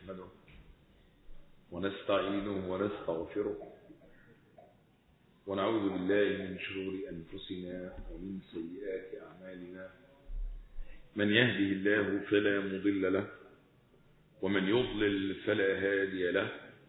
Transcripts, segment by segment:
نحمده ونستعينه ونستغفره ونعوذ بالله من شرور أنفسنا ومن سيئات أعمالنا من يهده الله فلا مضل له ومن يضلل فلا هادي له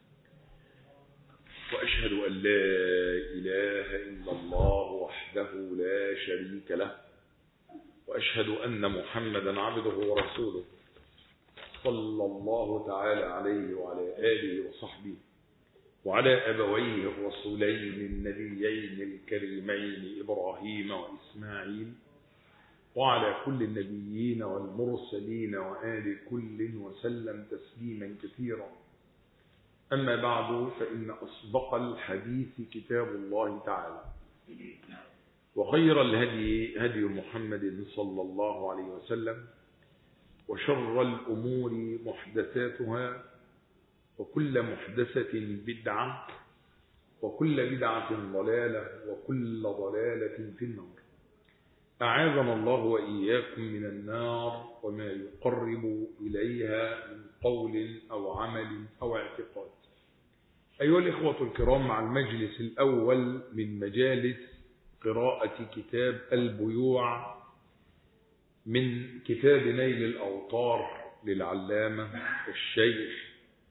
وأشهد أن لا إله إلا الله وحده لا شريك له وأشهد أن محمدا عبده ورسوله صلى الله تعالى عليه وعلى آله وصحبه وعلى أبويه الرسولين النبيين الكريمين إبراهيم وإسماعيل وعلى كل النبيين والمرسلين وآل كل وسلم تسليما كثيرا أما بعد فإن أصدق الحديث كتاب الله تعالى وخير الهدي هدي محمد صلى الله عليه وسلم وشر الأمور محدثاتها وكل محدثة بدعة وكل بدعة ضلالة وكل ضلالة في النار أعاذنا الله وإياكم من النار وما يقرب إليها من قول أو عمل أو اعتقاد أيها الإخوة الكرام مع المجلس الأول من مجالس قراءة كتاب البيوع من كتاب نيل الأوطار للعلامة الشيخ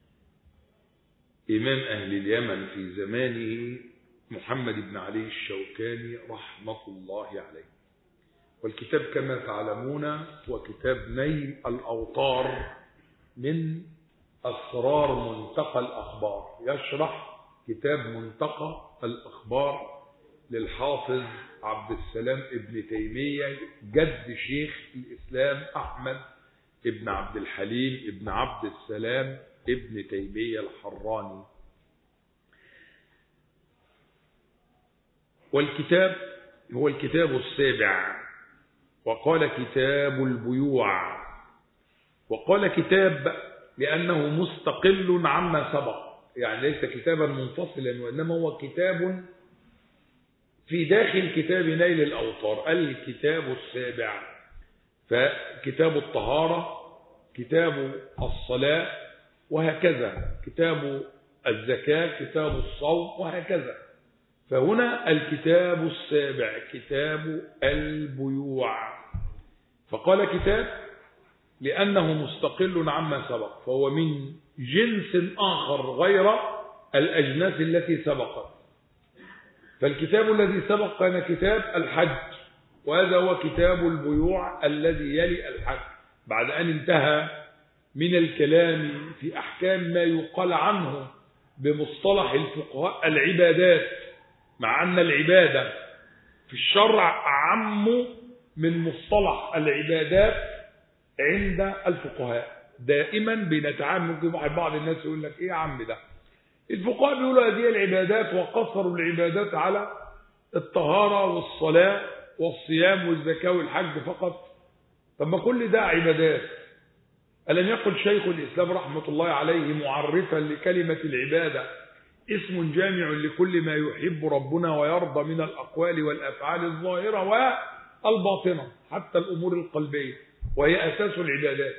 إمام أهل اليمن في زمانه محمد بن علي الشوكاني رحمة الله عليه والكتاب كما تعلمون هو كتاب نيل الأوطار من أسرار منتقى الأخبار يشرح كتاب منتقى الأخبار للحافظ عبد السلام ابن تيمية جد شيخ الإسلام أحمد ابن عبد الحليم ابن عبد السلام ابن تيمية الحراني والكتاب هو الكتاب السابع وقال كتاب البيوع وقال كتاب لأنه مستقل عما سبق يعني ليس كتابا منفصلا وإنما هو كتاب في داخل كتاب نيل الأوطار الكتاب السابع فكتاب الطهارة كتاب الصلاة وهكذا كتاب الزكاة كتاب الصوم وهكذا فهنا الكتاب السابع كتاب البيوع فقال كتاب لأنه مستقل عما سبق فهو من جنس آخر غير الأجناس التي سبقت فالكتاب الذي سبق كان كتاب الحج وهذا هو كتاب البيوع الذي يلي الحج بعد أن انتهى من الكلام في أحكام ما يقال عنه بمصطلح الفقهاء العبادات مع أن العبادة في الشرع أعم من مصطلح العبادات عند الفقهاء دائما بنتعامل ممكن واحد بعض الناس يقول لك ايه يا عم ده الفقهاء بيقولوا هذه العبادات وقصروا العبادات على الطهارة والصلاة والصيام والزكاة والحج فقط طب ما كل ده عبادات ألم يقل شيخ الإسلام رحمة الله عليه معرفا لكلمة العبادة اسم جامع لكل ما يحب ربنا ويرضى من الأقوال والأفعال الظاهرة والباطنة حتى الأمور القلبية وهي أساس العبادات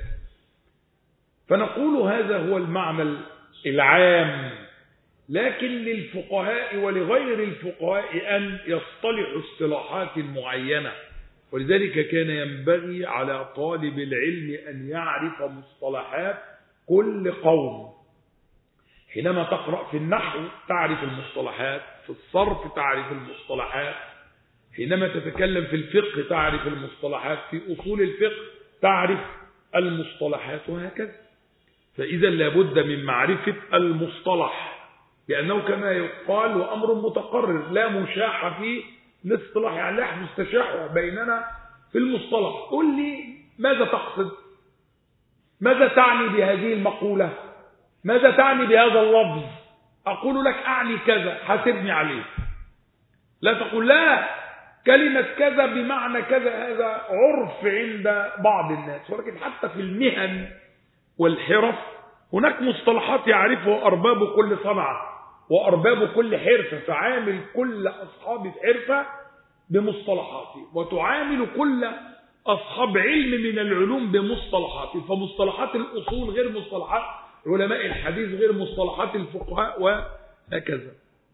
فنقول هذا هو المعنى العام لكن للفقهاء ولغير الفقهاء أن يصطلحوا اصطلاحات معينة ولذلك كان ينبغي على طالب العلم أن يعرف مصطلحات كل قوم حينما تقرأ في النحو تعرف المصطلحات في الصرف تعرف المصطلحات حينما تتكلم في الفقه تعرف المصطلحات في أصول الفقه تعرف المصطلحات وهكذا فإذا لابد من معرفة المصطلح لأنه كما يقال وأمر متقرر لا مشاحة فيه الاصطلاح يعني لا يحدث تشاحع بيننا في المصطلح قل لي ماذا تقصد ماذا تعني بهذه المقولة ماذا تعني بهذا اللفظ أقول لك أعني كذا حاسبني عليه لا تقول لا كلمة كذا بمعنى كذا هذا عرف عند بعض الناس ولكن حتى في المهن والحرف هناك مصطلحات يعرفها أرباب كل صنعة وأرباب كل حرفة فعامل كل أصحاب الحرفة بمصطلحاته وتعامل كل أصحاب علم من العلوم بمصطلحاته فمصطلحات الأصول غير مصطلحات علماء الحديث غير مصطلحات الفقهاء وهكذا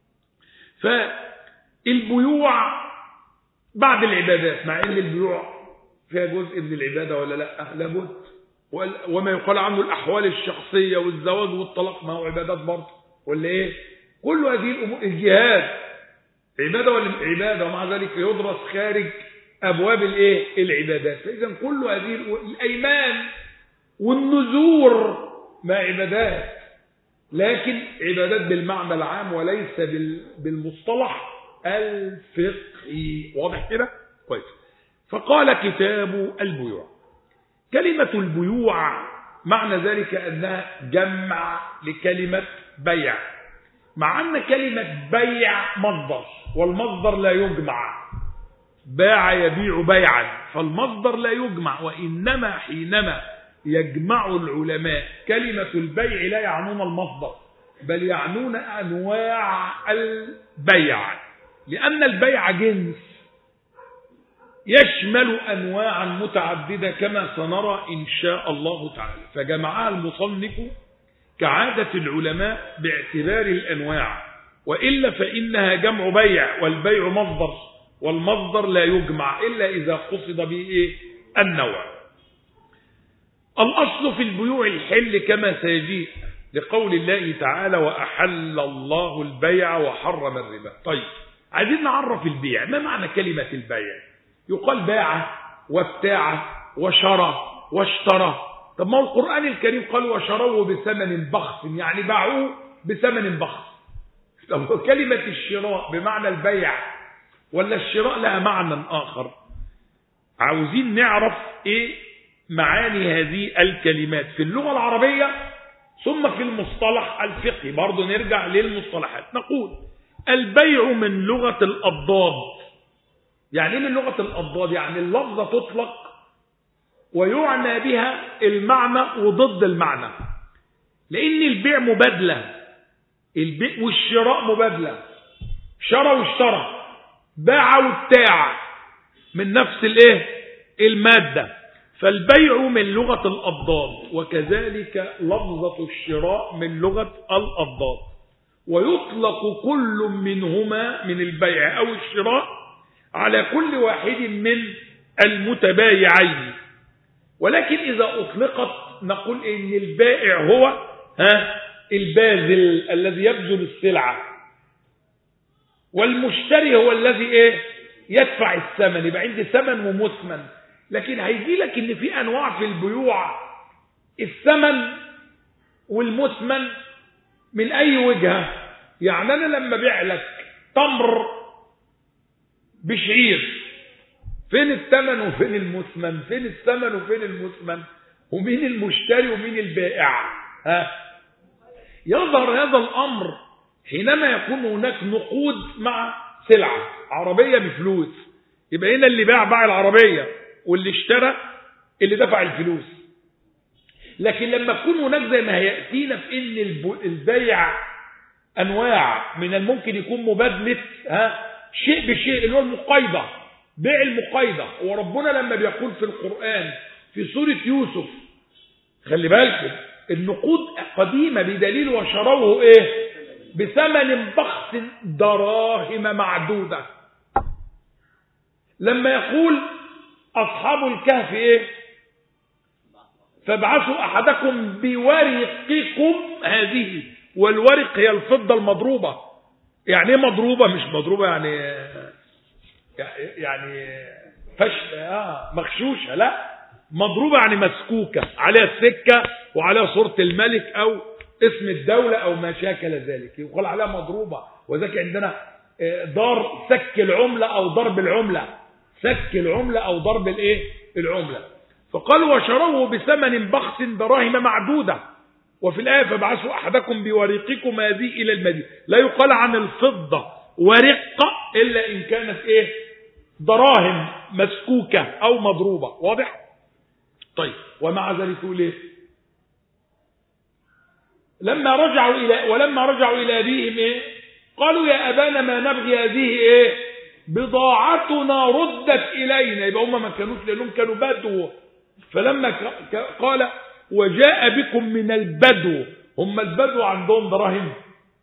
فالبيوع بعد العبادات مع ان البيوع فيها جزء من العبادة ولا لا لابد وما يقال عنه الأحوال الشخصية والزواج والطلاق ما هو عبادات برضه ولا إيه كل هذه الأمور الجهاد عبادة ولا عبادة ومع ذلك يدرس خارج أبواب الإيه العبادات فإذا كل هذه الأيمان والنذور ما عبادات لكن عبادات بالمعنى العام وليس بالمصطلح الفقهي واضح كده كويس فقال كتاب البيوع كلمة البيوع معنى ذلك أنها جمع لكلمة بيع مع أن كلمة بيع مصدر والمصدر لا يجمع باع يبيع بيعا فالمصدر لا يجمع وإنما حينما يجمع العلماء كلمة البيع لا يعنون المصدر بل يعنون أنواع البيع لأن البيع جنس يشمل أنواعا متعددة كما سنرى إن شاء الله تعالى فجمعها المصنف كعادة العلماء باعتبار الأنواع وإلا فإنها جمع بيع والبيع مصدر والمصدر لا يجمع إلا إذا قصد به إيه؟ النوع الأصل في البيوع الحل كما سيجيء لقول الله تعالى وأحل الله البيع وحرم الربا طيب عايزين نعرف البيع ما معنى كلمة البيع يقال باع وابتاع وشرى واشترى طب ما هو القرآن الكريم قال وشروه بثمن بخس يعني باعوه بثمن بخس طب كلمة الشراء بمعنى البيع ولا الشراء لها معنى آخر عاوزين نعرف ايه معاني هذه الكلمات في اللغة العربية ثم في المصطلح الفقهي برضه نرجع للمصطلحات نقول البيع من لغة الأضداد يعني ايه من لغة الأضداد يعني اللفظة تطلق ويعنى بها المعنى وضد المعنى لأن البيع مبادلة البيع والشراء مبادلة شرى واشترى باع وابتاع من نفس الايه المادة فالبيع من لغة الأضداد وكذلك لفظة الشراء من لغة الأضداد ويطلق كل منهما من البيع أو الشراء على كل واحد من المتبايعين ولكن إذا أطلقت نقول إن البائع هو ها الباذل الذي يبذل السلعة والمشتري هو الذي ايه يدفع الثمن يبقى عندي ثمن ومثمن لكن هيجي لك ان في انواع في البيوع الثمن والمثمن من اي وجهه يعني انا لما ابيع لك تمر بشعير فين الثمن وفين المثمن فين الثمن وفين المثمن ومين المشتري ومين البائع ها يظهر هذا الامر حينما يكون هناك نقود مع سلعة عربية بفلوس يبقى هنا اللي باع باع العربية واللي اشترى اللي دفع الفلوس لكن لما تكون هناك زي ما هيأتينا في ان البيع انواع من الممكن يكون مبادلة ها شيء بشيء اللي هو المقايضة بيع المقايضة وربنا لما بيقول في القرآن في سورة يوسف خلي بالكم النقود قديمة بدليل وشروه ايه بثمن بخس دراهم معدودة لما يقول أصحاب الكهف إيه فابعثوا أحدكم بورقكم هذه والورق هي الفضة المضروبة يعني ايه مضروبة مش مضروبة يعني يعني فش آه مغشوشة لا مضروبة يعني مسكوكة عليها السكة وعليها صورة الملك أو اسم الدولة أو ما شاكل ذلك يقال عليها مضروبة وذلك عندنا دار سك العملة أو ضرب العملة سك العملة أو ضرب الايه العملة فقال وشروه بثمن بخس دراهم معدودة وفي الآية فابعثوا أحدكم بورقكم هذه إلى المدينة لا يقال عن الفضة ورقة إلا إن كانت إيه دراهم مسكوكة أو مضروبة واضح طيب ومع ذلك يقول إيه لما رجعوا إلى ولما رجعوا إلى أبيهم إيه قالوا يا أبانا ما نبغي هذه إيه بضاعتنا ردت إلينا يبقى هم ما كانوش لأنهم كانوا بدو فلما قال وجاء بكم من البدو هم البدو عندهم دراهم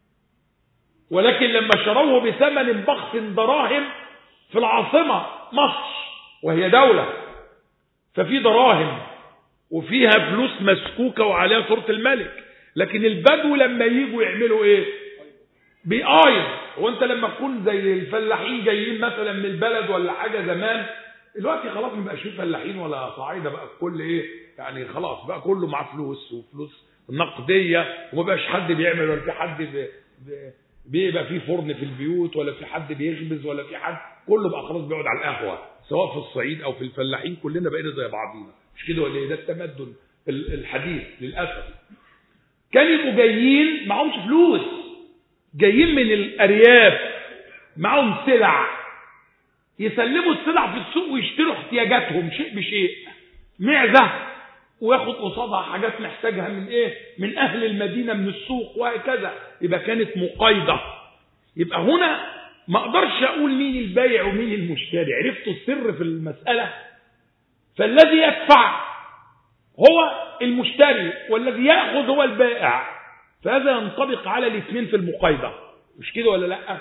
ولكن لما شروه بثمن بخس دراهم في العاصمة مصر وهي دولة ففي دراهم وفيها فلوس مسكوكة وعليها صورة الملك لكن البدو لما يجوا يعملوا ايه بيقايض وانت لما تكون زي الفلاحين جايين مثلا من البلد ولا حاجة زمان دلوقتي خلاص ما بقاش فيه فلاحين ولا صعايدة بقى الكل ايه يعني خلاص بقى كله معاه فلوس وفلوس نقدية وما بقاش حد بيعمل ولا في حد بي بي بيبقى في فرن في البيوت ولا في حد بيخبز ولا في حد كله بقى خلاص بيقعد على القهوة سواء في الصعيد او في الفلاحين كلنا بقينا زي بعضينا مش كده ولا ايه ده التمدن الحديث للاسف كانوا يبقوا جايين معهمش فلوس جايين من الارياف معهم سلع يسلموا السلع في السوق ويشتروا احتياجاتهم شيء بشيء معزه وياخد قصادها حاجات محتاجها من ايه من اهل المدينه من السوق وهكذا يبقى كانت مقايضه يبقى هنا ما اقدرش اقول مين البايع ومين المشتري عرفتوا السر في المساله فالذي يدفع هو المشتري والذي ياخذ هو البائع فهذا ينطبق على الاثنين في المقايضه مش كده ولا لا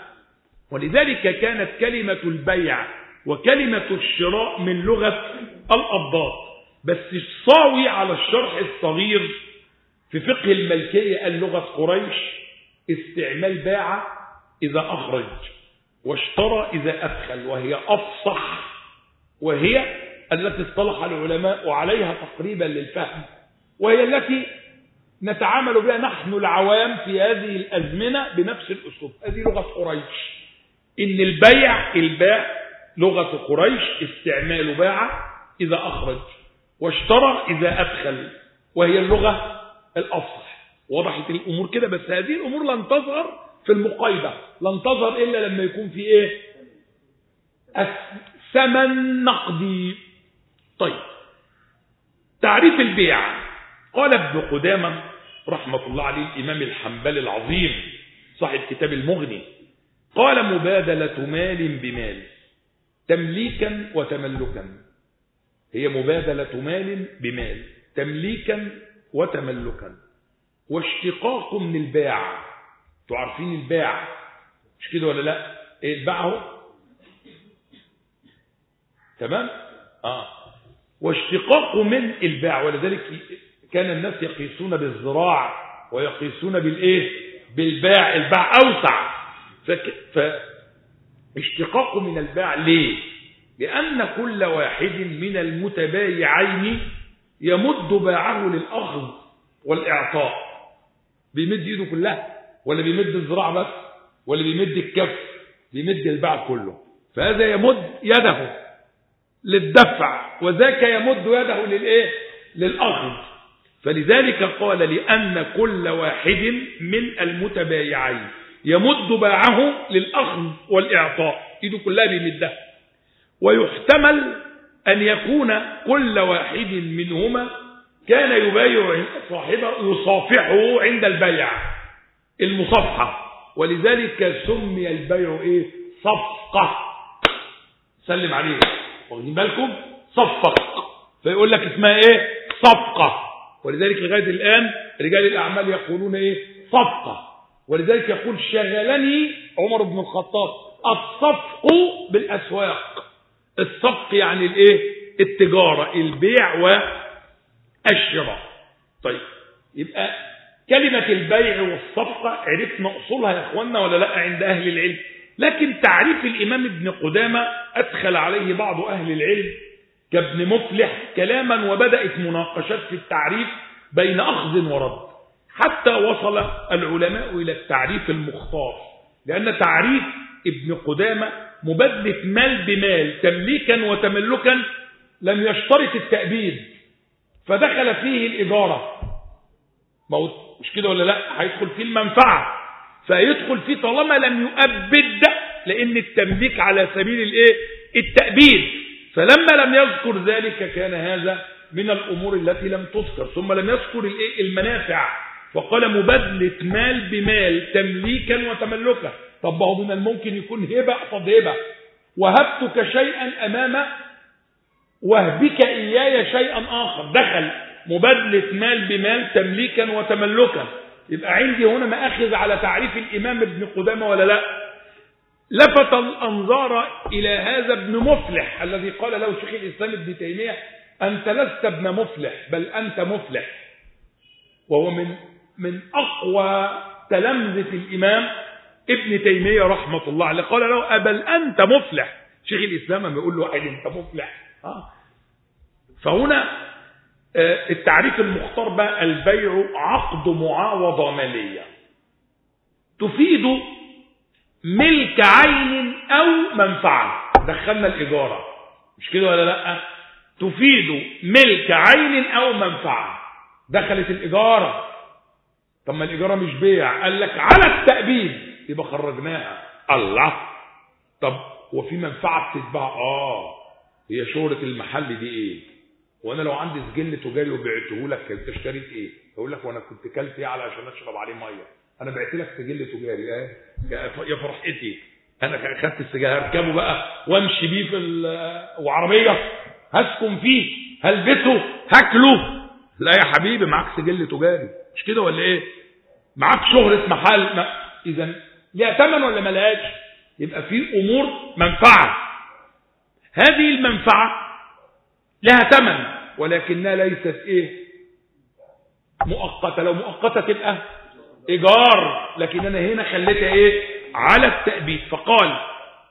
ولذلك كانت كلمه البيع وكلمه الشراء من لغه الابضاط بس الصاوي على الشرح الصغير في فقه الملكيه قال لغه قريش استعمال باع اذا اخرج واشترى اذا ادخل وهي افصح وهي التي اصطلح العلماء عليها تقريبا للفهم وهي التي نتعامل بها نحن العوام في هذه الأزمنة بنفس الأسلوب هذه لغة قريش إن البيع الباع لغة قريش استعمال باع إذا أخرج واشترى إذا أدخل وهي اللغة الأفصح وضحت الأمور كده بس هذه الأمور لن تظهر في المقايضة لن تظهر إلا لما يكون في إيه الثمن نقدي طيب تعريف البيع قال ابن قدامة رحمة الله عليه الإمام الحنبلي العظيم صاحب كتاب المغني قال مبادلة مال بمال تمليكا وتملكا هي مبادلة مال بمال تمليكا وتملكا واشتقاق من الباع تعرفين الباع مش كده ولا لا ايه الباع اهو تمام اه واشتقاق من الباع ولذلك كان الناس يقيسون بالزراع ويقيسون بالايه بالباع الباع اوسع فك... فاشتقاق من الباع ليه لان كل واحد من المتبايعين يمد باعه للاخذ والاعطاء بيمد ايده كلها ولا بيمد الذراع بس ولا بيمد الكف بيمد الباع كله فهذا يمد يده للدفع وذاك يمد يده للايه للاخذ فلذلك قال لان كل واحد من المتبايعين يمد باعه للاخذ والاعطاء ايده كلها بيمدها ويحتمل ان يكون كل واحد منهما كان يبايع صاحبه يصافحه عند البيع المصافحه ولذلك سمي البيع ايه صفقه سلم عليه واخدين بالكم صفق فيقول لك اسمها ايه صفقه ولذلك لغايه الان رجال الاعمال يقولون ايه صفقه ولذلك يقول شغلني عمر بن الخطاب الصفق بالاسواق الصفق يعني الايه التجاره البيع والشراء طيب يبقى كلمه البيع والصفقه عرفنا اصولها يا اخواننا ولا لا عند اهل العلم لكن تعريف الامام ابن قدامه ادخل عليه بعض اهل العلم كابن مفلح كلاما وبدات مناقشات في التعريف بين اخذ ورد حتى وصل العلماء الى التعريف المختار لان تعريف ابن قدامه مبادله مال بمال تمليكا وتملكا لم يشترط التأبيد فدخل فيه الإدارة مش كده ولا لا هيدخل فيه المنفعة فيدخل فيه طالما لم يؤبد لأن التمليك على سبيل الايه التأبيد فلما لم يذكر ذلك كان هذا من الأمور التي لم تذكر ثم لم يذكر الايه المنافع وقال مبادلة مال بمال تمليكا وتملكا طب ما هو من الممكن يكون هبة قد هبة وهبتك شيئا أمام وهبك إياي شيئا آخر دخل مبادلة مال بمال تمليكا وتملكا يبقى عندي هنا مأخذ على تعريف الإمام ابن قدامة ولا لا لفت الأنظار إلى هذا ابن مفلح الذي قال له شيخ الإسلام ابن تيمية أنت لست ابن مفلح بل أنت مفلح وهو من من أقوى تلامذة الإمام ابن تيمية رحمة الله عليه قال له أبل أنت مفلح شيخ الإسلام لما يقول له واحد أنت مفلح آه. فهنا آه، التعريف المختار بقى البيع عقد معاوضة مالية تفيد ملك عين أو منفعة دخلنا الإجارة مش كده ولا لا تفيد ملك عين أو منفعة دخلت الإجارة طب ما الإجارة مش بيع قال لك على التأبيد يبقى خرجناها الله طب وفي منفعة بتتباع اه هي شهرة المحل دي ايه وانا لو عندي سجل تجاري وبعته لك انت اشتريت ايه اقول لك وانا كنت كلت ايه علشان اشرب عليه ميه انا بعت لك سجل تجاري اه يا فرحتي انا خدت السجل هركبه بقى وامشي بيه في وعربيه هسكن فيه هلبسه هاكله لا يا حبيبي معاك سجل تجاري مش كده ولا ايه معاك شهرة محل ما... اذا ليها ثمن ولا ملهاش يبقى في امور منفعه هذه المنفعه لها ثمن ولكنها ليست ايه مؤقته لو مؤقته تبقى ايجار لكن انا هنا خليتها ايه على التأبيد فقال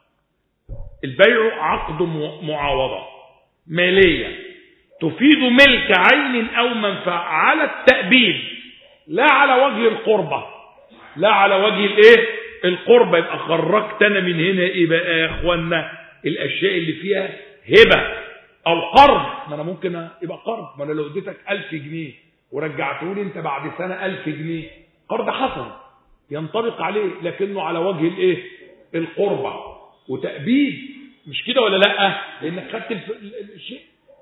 البيع عقد معاوضة مالية تفيد ملك عين او منفعة على التأبيد لا على وجه القربة لا على وجه الايه القربة يبقى خرجت انا من هنا ايه بقى يا اخوانا الاشياء اللي فيها هبة او قرض ما انا ممكن يبقى قرض ما انا لو اديتك 1000 جنيه ورجعته لي انت بعد سنة 1000 جنيه قرض حسن ينطبق عليه لكنه على وجه الايه القربة وتأبيد مش كده ولا لا لانك خدت الشيء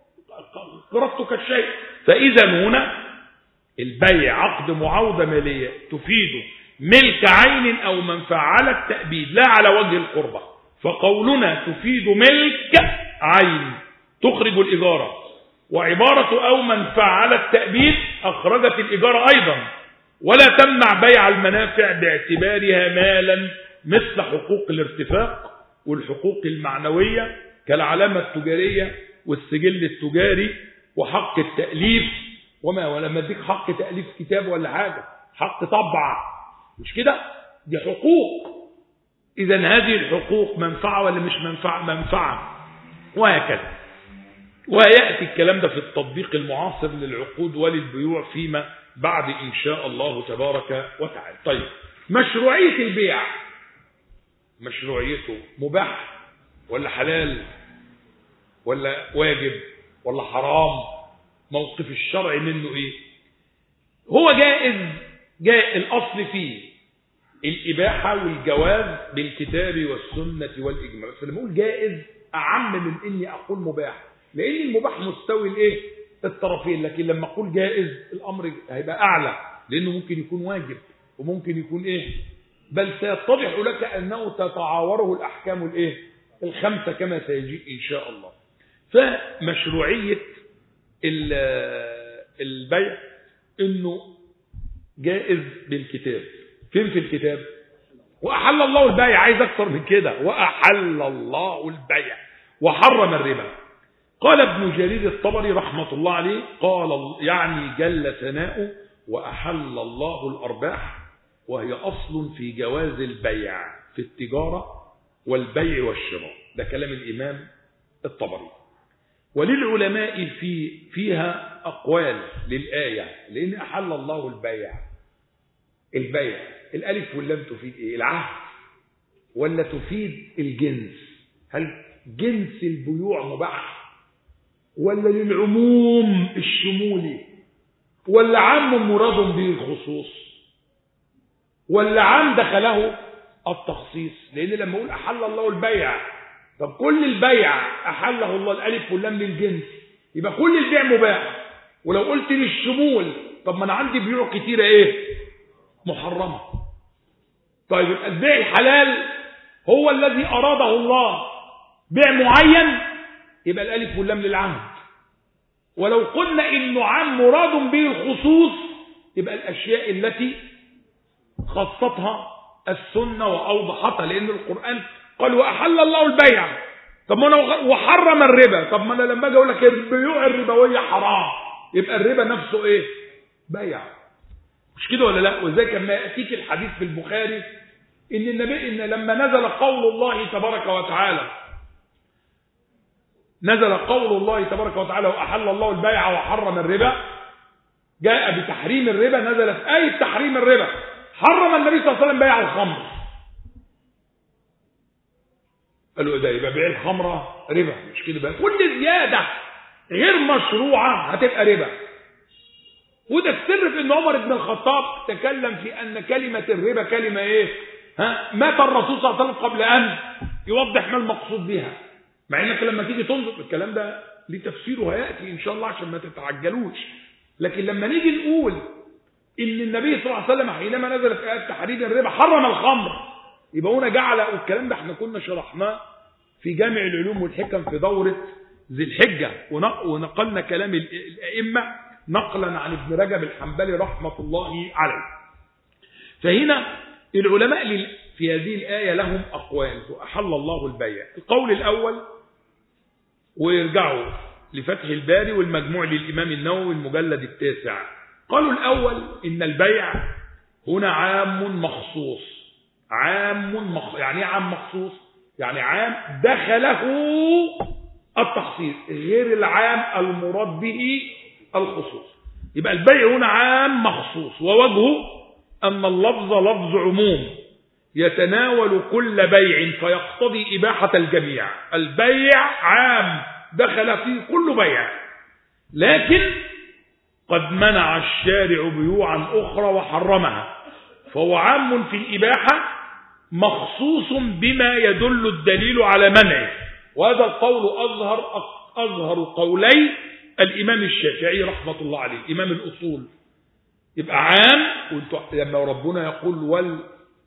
قرضته كالشيء فاذا هنا البيع عقد معاوضة مالية تفيد ملك عين او منفعة على التأبيد لا على وجه القربة فقولنا تفيد ملك عين تخرج الإجارة وعبارة أو منفعة على التأبيد أخرجت الإجارة أيضا ولا تمنع بيع المنافع باعتبارها مالا مثل حقوق الارتفاق والحقوق المعنوية كالعلامة التجارية والسجل التجاري وحق التأليف وما ولما اديك حق تأليف كتاب ولا حاجة حق طبع مش كده دي حقوق إذا هذه الحقوق منفعة ولا مش منفعة منفعة وهكذا ويأتي الكلام ده في التطبيق المعاصر للعقود وللبيوع فيما بعد إن شاء الله تبارك وتعالى طيب مشروعية البيع مشروعيته مباح ولا حلال ولا واجب ولا حرام موقف الشرع منه ايه هو جائز جاء الأصل فيه الإباحة والجواز بالكتاب والسنة والإجماع بس لما أقول جائز أعم من إني أقول مباح لأن المباح مستوي الإيه الطرفين لكن لما أقول جائز الأمر هيبقى أعلى لأنه ممكن يكون واجب وممكن يكون إيه بل سيتضح لك أنه تتعاوره الأحكام الإيه الخمسة كما سيجيء إن شاء الله فمشروعية البيع إنه جائز بالكتاب فين في الكتاب وأحل الله البيع عايز أكثر من كده وأحل الله البيع وحرم الربا قال ابن جرير الطبري رحمة الله عليه قال يعني جل ثناؤه وأحل الله الأرباح وهي أصل في جواز البيع في التجارة والبيع والشراء ده كلام الإمام الطبري وللعلماء في فيها أقوال للآية لأن أحل الله البيع البيع الألف واللام تفيد إيه العهد ولا تفيد الجنس هل جنس البيوع مباح ولا للعموم الشمولي ولا عام مراد به الخصوص ولا عام دخله التخصيص لأن لما أقول أحل الله البيع طب كل البيع أحله الله الألف واللام للجنس يبقى كل البيع مباح ولو قلت للشمول طب ما أنا عندي بيوع كتيرة إيه محرمة طيب يبقى البيع الحلال هو الذي أراده الله بيع معين يبقى الألف واللام للعهد ولو قلنا إنه عام مراد به الخصوص يبقى الأشياء التي خصتها السنة وأوضحتها لأن القرآن قال وأحل الله البيع طب ما أنا وحرم الربا طب ما أنا لما أجي أقول لك البيوع الربوية حرام يبقى الربا نفسه إيه؟ بيع مش كده ولا لا وذلك لما يأتيك الحديث في البخاري إن النبي إن لما نزل قول الله تبارك وتعالى نزل قول الله تبارك وتعالى وأحل الله البيع وحرم الربا جاء بتحريم الربا نزلت آية تحريم الربا حرم النبي صلى الله عليه وسلم بيع الخمر قالوا ده يبقى بيع الخمرة ربا مش كده بقى كل زيادة غير مشروعة هتبقى ربا وده السر في ان عمر بن الخطاب تكلم في ان كلمة الربا كلمة ايه ها مات الرسول صلى الله عليه وسلم قبل ان يوضح ما المقصود بها مع انك لما تيجي تنظر الكلام ده ليه تفسيره هياتي ان شاء الله عشان ما تتعجلوش لكن لما نيجي نقول ان النبي صلى الله عليه وسلم حينما نزلت ايات تحريم الربا حرم الخمر يبقى هنا جعل والكلام ده احنا كنا شرحناه في جامع العلوم والحكم في دوره ذي الحجه ونقلنا كلام الائمه نقلا عن ابن رجب الحنبلي رحمه الله عليه فهنا العلماء في هذه الآية لهم أقوال وأحل الله البيع القول الأول ويرجعوا لفتح الباري والمجموع للإمام النووي المجلد التاسع قالوا الأول إن البيع هنا عام مخصوص عام مخصوص يعني ايه عام مخصوص يعني عام دخله التخصيص غير العام المراد به الخصوص يبقى البيع هنا عام مخصوص ووجهه أن اللفظ لفظ عموم يتناول كل بيع فيقتضي إباحة الجميع البيع عام دخل فيه كل بيع لكن قد منع الشارع بيوعا أخرى وحرمها فهو عام في الإباحة مخصوص بما يدل الدليل على منعه وهذا القول أظهر أظهر قولي الإمام الشافعي رحمة الله عليه إمام الأصول يبقى عام لما ربنا يقول وال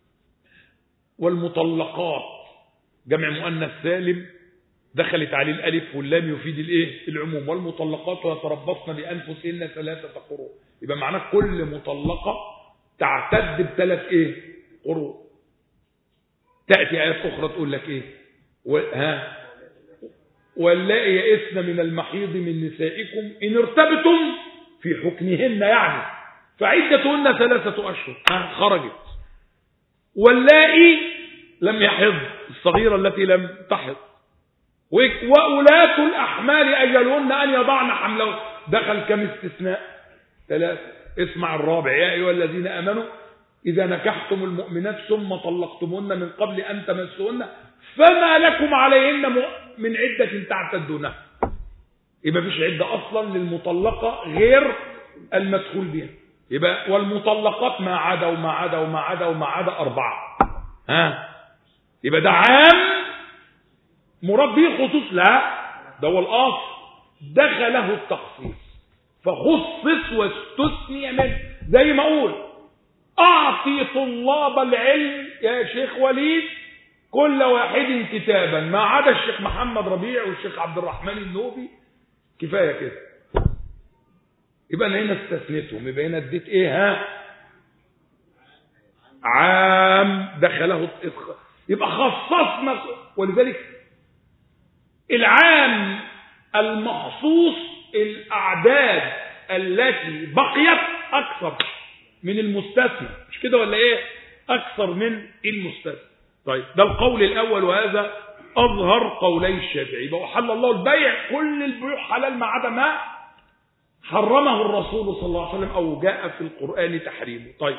والمطلقات جمع مؤنث سالم دخلت عليه الالف واللام يفيد الايه العموم والمطلقات يتربصن بانفسهن ثلاثه قروء يبقى معناه كل مطلقه تعتد بثلاث ايه قروء تاتي ايات اخرى تقول لك ايه ها واللائي يئسن من المحيض من نسائكم ان ارتبتم في حكمهن يعني فعدتهن ثلاثه اشهر ها خرجت واللائي لم يحض الصغيرة التي لم تحض وأولاة الأحمال أجلهن أن يضعن حملهن دخل كم استثناء ثلاثة اسمع الرابع يا أيها الذين أمنوا إذا نكحتم المؤمنات ثم طلقتمهن من قبل أن تمسهن فما لكم عليهن من عدة تعتدونها يبقى فيش عدة أصلا للمطلقة غير المدخول بها يبقى والمطلقات ما عدا وما عدا وما عدا وما عدا أربعة ها يبقى ده عام مراد به خصوص لا ده هو الأصل دخله التخصيص فخصص واستثني منه زي ما أقول أعطي طلاب العلم يا شيخ وليد كل واحد كتابا ما عدا الشيخ محمد ربيع والشيخ عبد الرحمن النوبي كفاية كده يبقى انا هنا استثنيتهم يبقى هنا اديت ايه ها عام دخله يبقى خصصنا ولذلك العام المخصوص الاعداد التي بقيت اكثر من المستثنى مش كده ولا ايه اكثر من المستثنى طيب ده القول الاول وهذا اظهر قولي الشافعي يبقى وحل الله البيع كل البيوع حلال ما عدا ما حرمه الرسول صلى الله عليه وسلم أو جاء في القرآن تحريمه طيب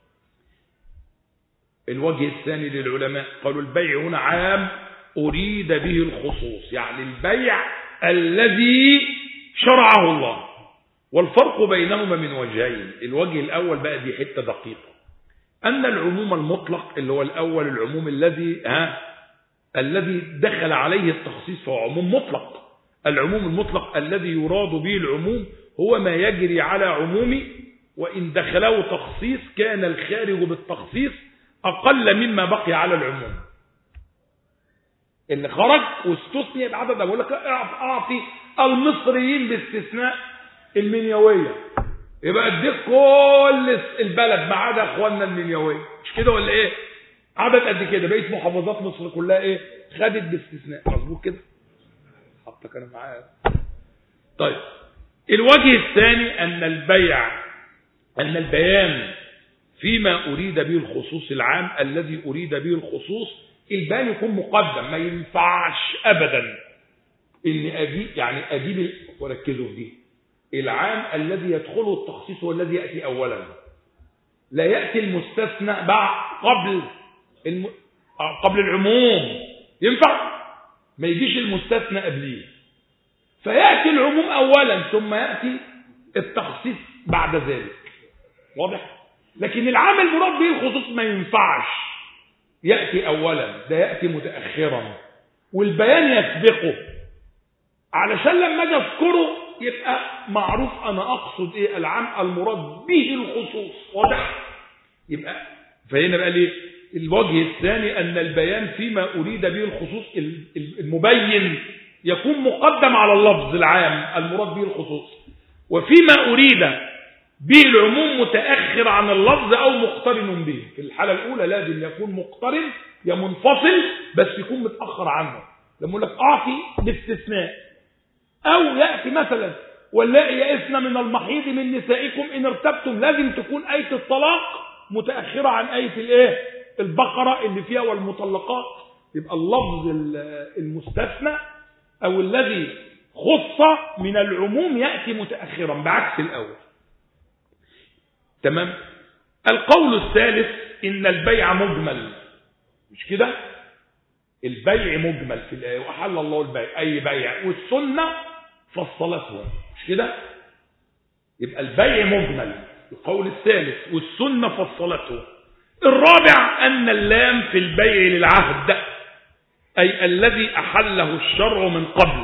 الوجه الثاني للعلماء قالوا البيع هنا عام أريد به الخصوص يعني البيع الذي شرعه الله والفرق بينهما من وجهين الوجه الأول بقى دي حتة دقيقة أن العموم المطلق اللي هو الأول العموم الذي ها الذي دخل عليه التخصيص فهو عموم مطلق العموم المطلق الذي يراد به العموم هو ما يجري على عمومه وإن دخله تخصيص كان الخارج بالتخصيص أقل مما بقي على العموم اللي خرج واستثني بعدد بقول لك أعطي المصريين باستثناء المنيوية يبقى اديك كل البلد ما عدا اخواننا المنيويه مش كده ولا ايه عدد قد كده بقيه محافظات مصر كلها ايه خدت باستثناء مظبوط كده حطك انا معايا طيب الوجه الثاني ان البيع ان البيان فيما اريد به الخصوص العام الذي اريد به الخصوص البيان يكون مقدم ما ينفعش ابدا ان اجيب يعني اجيب ال- وركزوا في دي العام الذي يدخله التخصيص هو الذي ياتي اولا لا ياتي المستثنى بعد قبل الم... آه، قبل العموم ينفع ما يجيش المستثنى قبليه فياتي العموم اولا ثم ياتي التخصيص بعد ذلك واضح لكن العام المراد به الخصوص ما ينفعش ياتي اولا ده ياتي متاخرا والبيان يسبقه علشان لما اجي اذكره يبقى معروف انا اقصد ايه العام المراد به الخصوص واضح يبقى فهنا بقى ليه الوجه الثاني ان البيان فيما اريد به الخصوص ال- ال- المبين يكون مقدم على اللفظ العام المراد به الخصوص وفيما اريد به العموم متاخر عن اللفظ او مقترن به في الحاله الاولى لازم يكون مقترن يا منفصل بس يكون متاخر عنه لما يقول لك اعطي باستثناء أو يأتي مثلا واللائي يئسن من المحيض من نسائكم إن ارتبتم لازم تكون آية الطلاق متأخرة عن آية الإيه؟ البقرة اللي فيها والمطلقات يبقى اللفظ ال- المستثنى أو الذي خص من العموم يأتي متأخرا بعكس الأول تمام القول الثالث إن البيع مجمل مش كده البيع مجمل في الآية وأحل الله البيع أي بيع والسنة فصلته مش كده يبقى البيع مجمل القول الثالث والسنة فصلته الرابع أن اللام في البيع للعهد أي الذي أحله الشرع من قبل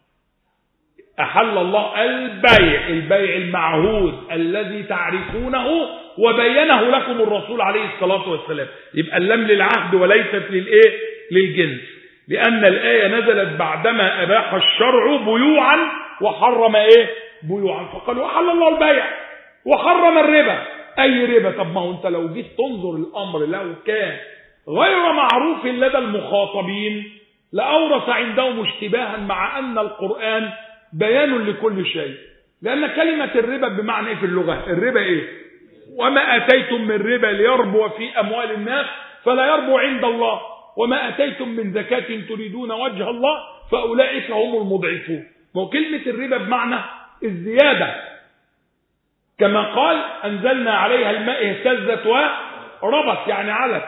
أحل الله البيع البيع المعهود الذي تعرفونه وبينه لكم الرسول عليه الصلاة والسلام يبقى اللام للعهد وليست للإيه للجنس لأن الآية نزلت بعدما أباح الشرع بيوعا وحرم إيه بيوعا فقالوا أحل الله البيع وحرم الربا أي ربا طب ما هو أنت لو جيت تنظر الأمر لو كان غير معروف لدى المخاطبين لأورث عندهم اشتباها مع أن القرآن بيان لكل شيء لأن كلمة الربا بمعنى إيه في اللغة الربا إيه وما أتيتم من ربا ليربو في أموال الناس فلا يربو عند الله وما أتيتم من زكاة تريدون وجه الله فأولئك هم المضعفون ما هو كلمة الربا بمعنى الزيادة كما قال أنزلنا عليها الماء اهتزت وربت يعني علت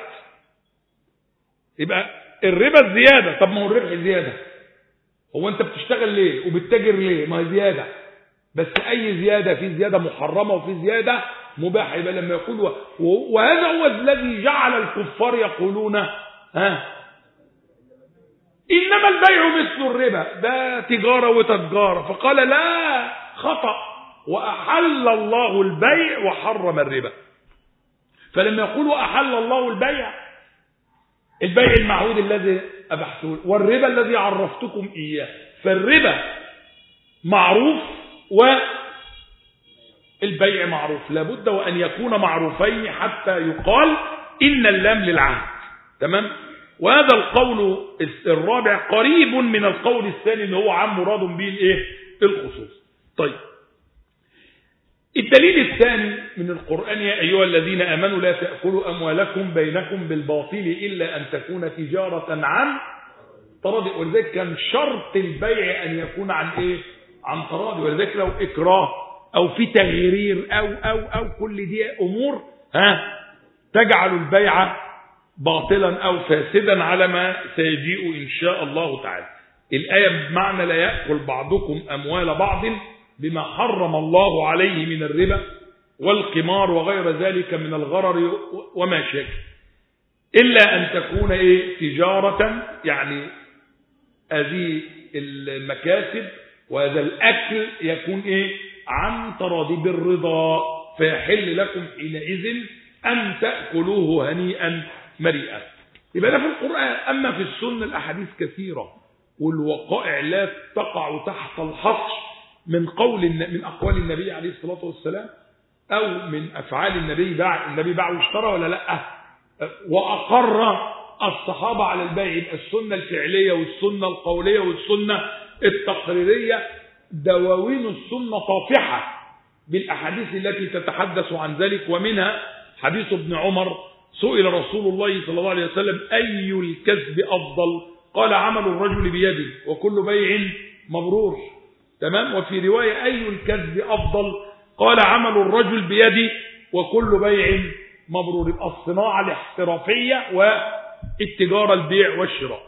يبقى الربا الزيادة طب ما هو الربح زيادة هو انت بتشتغل ليه وبتتاجر ليه ما هي زيادة بس اي زيادة في زيادة محرمة وفي زيادة مباحة يبقى لما يقول و- و- وهذا هو الذي جعل الكفار يقولون ها انما البيع مثل الربا ده تجارة وتجارة فقال لا خطأ واحل الله البيع وحرم الربا فلما يقول احل الله البيع البيع المعهود الذي أبحته والربا الذي عرفتكم إياه فالربا معروف والبيع معروف لابد وأن يكون معروفين حتى يقال إن اللام للعهد تمام وهذا القول الرابع قريب من القول الثاني اللي هو عام مراد به الايه الخصوص طيب الدليل الثاني من القرآن يا أيها الذين آمنوا لا تأكلوا أموالكم بينكم بالباطل إلا أن تكون تجارة عن تراضي ولذلك كان شرط البيع أن يكون عن إيه عن تراضي ولذلك لو إكراه أو في تغيير أو أو أو كل دي أمور ها تجعل البيع باطلا أو فاسدا على ما سيجيء إن شاء الله تعالى الآية بمعنى لا يأكل بعضكم أموال بعض بما حرم الله عليه من الربا والقمار وغير ذلك من الغرر وما شاكل إلا أن تكون إيه تجارة يعني هذه المكاسب وهذا الأكل يكون إيه عن تراضي بالرضا فيحل لكم حينئذ أن تأكلوه هنيئا مريئا يبقى ده في القرآن أما في السنة الأحاديث كثيرة والوقائع لا تقع تحت الحصر من قول من أقوال النبي عليه الصلاة والسلام أو من أفعال النبي باع النبي باع واشترى ولا لا وأقر الصحابة على البيع يبقى السنة الفعلية والسنة القولية والسنة التقريرية دواوين السنة طافحة بالأحاديث التي تتحدث عن ذلك ومنها حديث ابن عمر سئل رسول الله صلى الله عليه وسلم أي الكسب أفضل قال عمل الرجل بيده وكل بيع مبرور تمام وفي رواية أي الكسب أفضل قال عمل الرجل بيده وكل بيع مبرور يبقى الصناعة الاحترافية والتجارة البيع والشراء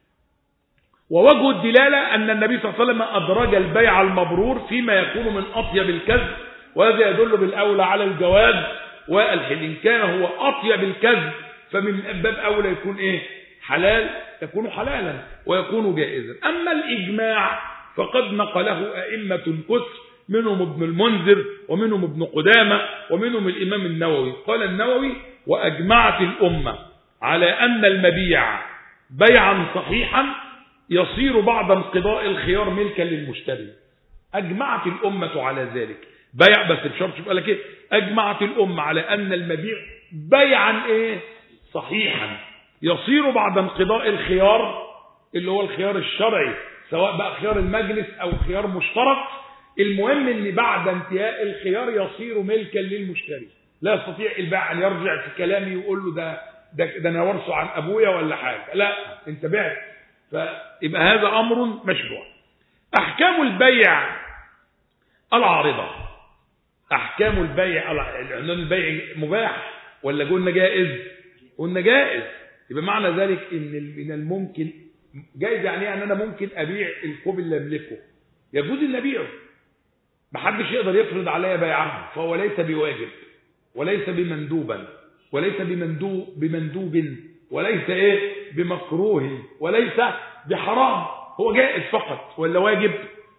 ووجه الدلالة أن النبي صلى الله عليه وسلم أدرج البيع المبرور فيما يكون من أطيب الكسب وهذا يدل بالأولى على الجواز والحل إن كان هو أطيب الكسب فمن باب أولى يكون إيه حلال يكون حلالا ويكون جائزا أما الإجماع فقد نقله أئمة كثر منهم ابن المنذر ومنهم ابن قدامة ومنهم الإمام النووي قال النووي وأجمعت الأمة على أن المبيع بيعا صحيحا يصير بعد انقضاء الخيار ملكا للمشتري أجمعت الأمة على ذلك بيع بس بشرط شوف قال ايه أجمعت الأمة على أن المبيع بيعا إيه صحيحا يصير بعد انقضاء الخيار اللي هو الخيار الشرعي سواء بقى خيار المجلس أو خيار مشترك المهم ان بعد انتهاء الخيار يصير ملكا للمشتري لا يستطيع البائع ان يرجع في كلامي ويقول له ده ده, ده انا ورثه عن ابويا ولا حاجه لا انت بعت فيبقى هذا امر مشروع احكام البيع العارضه احكام البيع العنوان البيع مباح ولا قلنا جائز قلنا جائز يبقى معنى ذلك ان من الممكن جائز يعني يعني انا ممكن ابيع الكوب اللي املكه يجوز ان ابيعه محدش يقدر يفرض عليا بيعه فهو ليس بواجب وليس بمندوبا وليس بمندوب بمندوب وليس ايه بمكروه وليس بحرام هو جائز فقط ولا واجب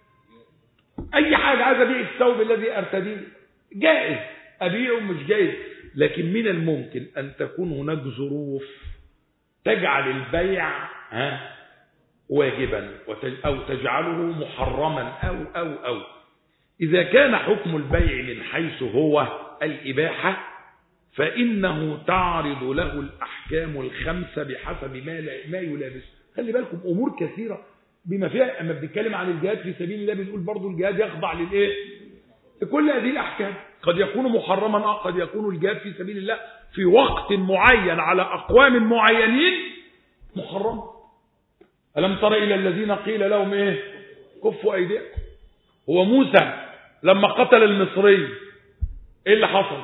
اي حاجه عايز ابيع الثوب الذي ارتديه جائز ابيعه مش جائز لكن من الممكن ان تكون هناك ظروف تجعل البيع ها واجبا او تجعله محرما او او او إذا كان حكم البيع من حيث هو الإباحة فإنه تعرض له الأحكام الخمسة بحسب ما, ما يلابس خلي بالكم أمور كثيرة بما فيها أما بنتكلم عن الجهاد في سبيل الله بنقول برضو الجهاد يخضع للإيه لكل هذه الأحكام قد يكون محرما أه قد يكون الجهاد في سبيل الله في وقت معين على أقوام معينين محرم ألم تر إلى الذين قيل لهم إيه كفوا أيديكم هو موسى لما قتل المصري ايه اللي حصل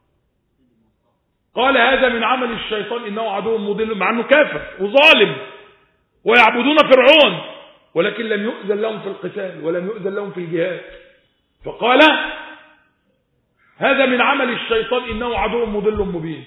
قال هذا من عمل الشيطان انه عدو مضل مع انه كافر وظالم ويعبدون فرعون ولكن لم يؤذن لهم في القتال ولم يؤذن لهم في الجهاد فقال هذا من عمل الشيطان انه عدو مضل مبين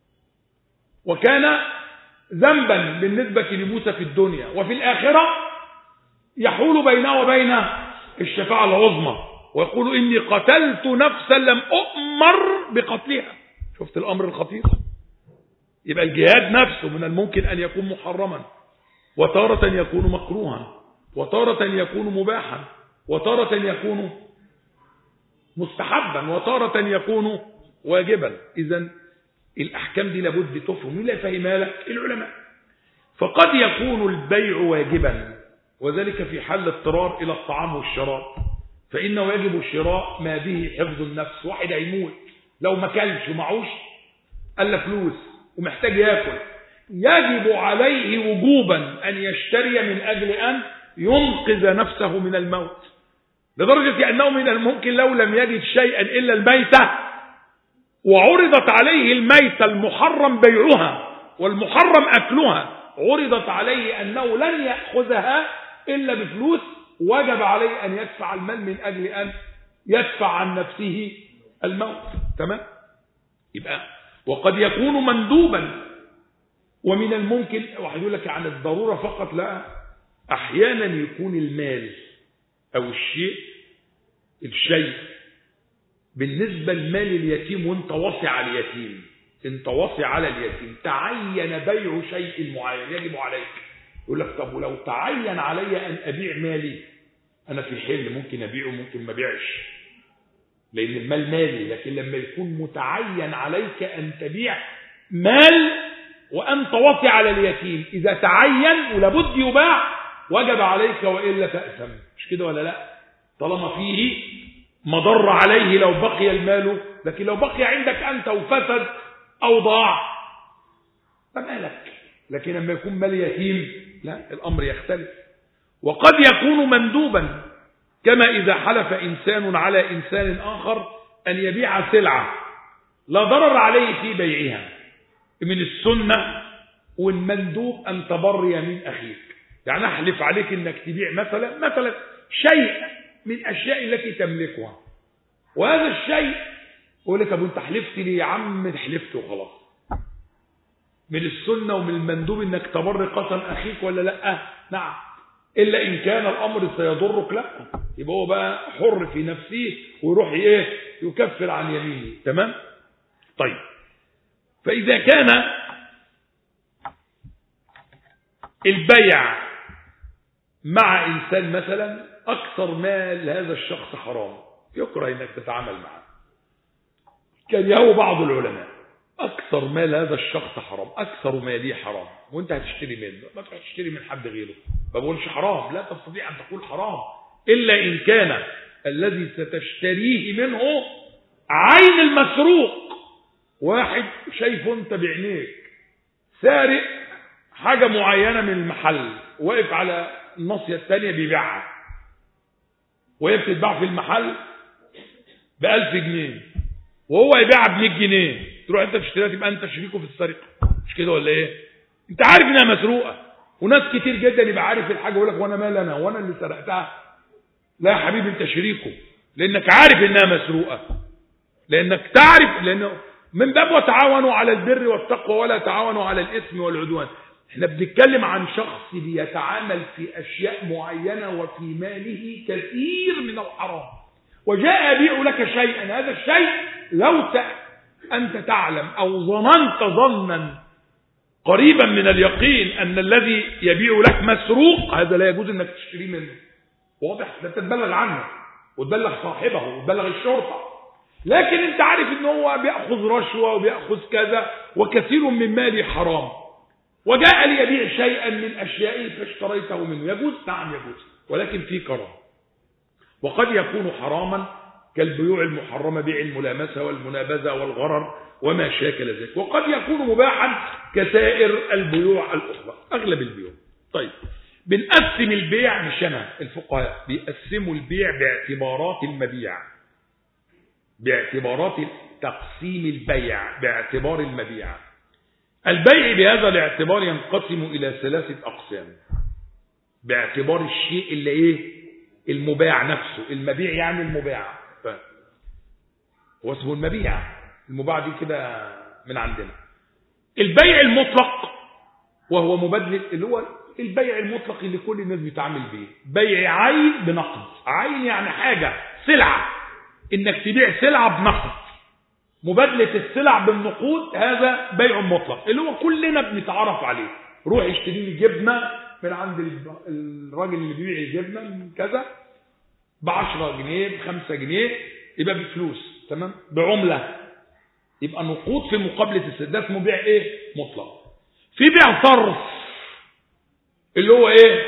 وكان ذنبا بالنسبة لموسى في الدنيا وفي الآخرة يحول بينه وبين الشفاعة العظمى ويقول إني قتلت نفسا لم أؤمر بقتلها شفت الأمر الخطير يبقى الجهاد نفسه من الممكن أن يكون محرما وتارة يكون مكروها وتارة يكون مباحا وتارة يكون مستحبا وتارة يكون واجبا إذا الأحكام دي لابد تفهم مين اللي فهمها لك العلماء فقد يكون البيع واجبا وذلك في حال اضطرار إلى الطعام والشراب فإنه يجب شراء ما به حفظ النفس واحد هيموت لو ما كلش ومعوش قال فلوس ومحتاج ياكل يجب عليه وجوبا أن يشتري من أجل أن ينقذ نفسه من الموت لدرجة أنه من الممكن لو لم يجد شيئا إلا الميتة وعرضت عليه الميتة المحرم بيعها والمحرم أكلها عرضت عليه أنه لن يأخذها إلا بفلوس وجب عليه أن يدفع المال من أجل أن يدفع عن نفسه الموت تمام يبقى وقد يكون مندوبا ومن الممكن واحد يقول لك عن الضرورة فقط لا أحيانا يكون المال أو الشيء الشيء بالنسبة لمال اليتيم وانت واصي على اليتيم انت واصي على اليتيم تعين بيع شيء معين يجب عليك يقول لك طب ولو تعين علي أن أبيع مالي أنا في حل ممكن أبيعه ممكن ما أبيعش لأن المال مالي لكن لما يكون متعين عليك أن تبيع مال وأنت واطي على اليتيم إذا تعين ولابد يباع وجب عليك وإلا تأثم مش كده ولا لا طالما فيه مضر عليه لو بقي المال لكن لو بقي عندك أنت وفسد أو ضاع فما لك لكن لما يكون مال يتيم لا الأمر يختلف وقد يكون مندوبا كما إذا حلف إنسان على إنسان آخر أن يبيع سلعة لا ضرر عليه في بيعها من السنة والمندوب أن تبري من أخيك يعني أحلف عليك أنك تبيع مثلا مثلا شيء من الأشياء التي تملكها وهذا الشيء يقول لك أبو أنت حلفت لي يا عم حلفت وخلاص من السنة ومن المندوب أنك تبر قسم أخيك ولا لا نعم إلا إن كان الأمر سيضرك لا يبقى هو بقى حر في نفسه ويروح إيه يكفر عن يمينه تمام طيب فإذا كان البيع مع إنسان مثلا أكثر مال هذا الشخص حرام يكره أنك تتعامل معه كان يهو بعض العلماء أكثر مال هذا الشخص حرام أكثر مالي حرام وانت هتشتري منه ما تروح تشتري من حد غيره ما بقولش حرام لا تستطيع أن تقول حرام إلا إن كان الذي ستشتريه منه عين المسروق واحد شايفه انت بعينيك سارق حاجة معينة من المحل واقف على الناصية الثانية بيبيعها وهي بتتباع في المحل بألف جنيه وهو يبيعها ب 100 جنيه تروح انت تشتريها تبقى انت شريكه في السرقة مش كده ولا ايه انت عارف انها مسروقة وناس كتير جدا يبقى عارف الحاجة يقول لك وانا مال انا وانا اللي سرقتها لا يا حبيبي انت شريكه لانك عارف انها مسروقة لانك تعرف لانه من باب وتعاونوا على البر والتقوى ولا تعاونوا على الاثم والعدوان احنا بنتكلم عن شخص بيتعامل في اشياء معينة وفي ماله كثير من الحرام وجاء يبيع لك شيئا هذا الشيء لو ت... انت تعلم او ظننت ظنا قريبا من اليقين ان الذي يبيع لك مسروق هذا لا يجوز انك تشتري منه واضح ده تتبلغ عنه وتبلغ صاحبه وتبلغ الشرطه لكن انت عارف ان هو بياخذ رشوه وبياخذ كذا وكثير من مالي حرام وجاء ليبيع شيئا من اشيائه فاشتريته منه يجوز نعم يجوز ولكن في كرامه وقد يكون حراما كالبيوع المحرمه بيع الملامسه والمنابذه والغرر وما شاكل ذلك وقد يكون مباحا كسائر البيوع الاخرى اغلب البيوع طيب بنقسم البيع مش انا الفقهاء بيقسموا البيع باعتبارات المبيع باعتبارات تقسيم البيع باعتبار المبيع البيع بهذا الاعتبار ينقسم إلى ثلاثة أقسام باعتبار الشيء اللي إيه المباع نفسه المبيع يعني المباع ف... هو اسمه المبيع المباع دي كده من عندنا البيع المطلق وهو مبادل اللي هو البيع المطلق اللي كل الناس بتعمل بيه بيع عين بنقد عين يعني حاجة سلعة انك تبيع سلعة بنقد مبادلة السلع بالنقود هذا بيع مطلق اللي هو كلنا بنتعرف عليه روح اشتري لي جبنة من عند الراجل اللي بيبيع الجبنة من كذا ب 10 جنيه ب 5 جنيه يبقى بفلوس تمام بعملة يبقى نقود في مقابلة السلع ده اسمه بيع ايه مطلق في بيع صرف اللي هو ايه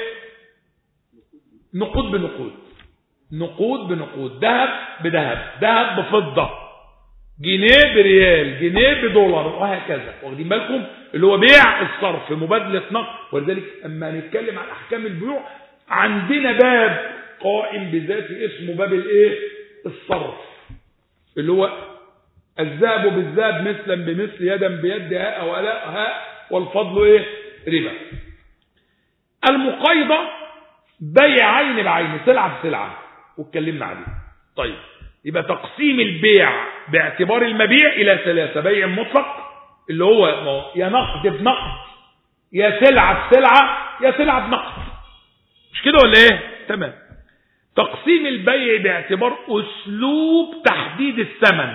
نقود بنقود نقود بنقود ذهب بذهب ذهب بفضة جنيه بريال جنيه بدولار وهكذا واخدين بالكم اللي هو بيع الصرف مبادلة نقد ولذلك اما نتكلم عن احكام البيوع عندنا باب قائم بذاته اسمه باب الايه الصرف اللي هو الذهب بالذهب مثلا بمثل يدا بيد هاء ولا هاء والفضل ايه ربا المقايضة بيع عين بعين سلعة بسلعة واتكلمنا عليه طيب يبقى تقسيم البيع باعتبار المبيع إلى ثلاثة بيع مطلق اللي هو يا نقد بنقد يا سلعة بسلعة يا سلعة بنقد مش كده ولا ايه تمام تقسيم البيع باعتبار أسلوب تحديد الثمن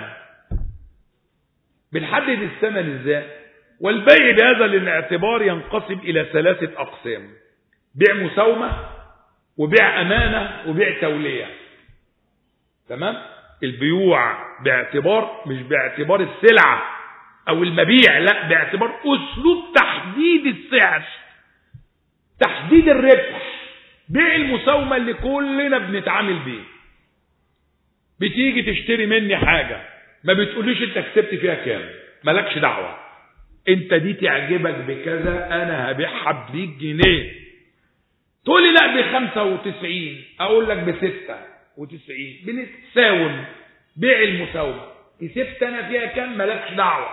بنحدد الثمن ازاي والبيع بهذا الاعتبار ينقسم إلى ثلاثة أقسام بيع مساومة وبيع أمانة وبيع تولية تمام البيوع باعتبار مش باعتبار السلعة او المبيع لا باعتبار اسلوب تحديد السعر تحديد الربح بيع المساومة اللي كلنا بنتعامل بيه بتيجي تشتري مني حاجة ما بتقوليش انت كسبت فيها كام مالكش دعوة انت دي تعجبك بكذا انا هبيعها ب 100 جنيه تقول لي لا ب 95 اقول لك ب 96 بنتساوم بيع المساومة كسبت انا فيها كام مالكش دعوة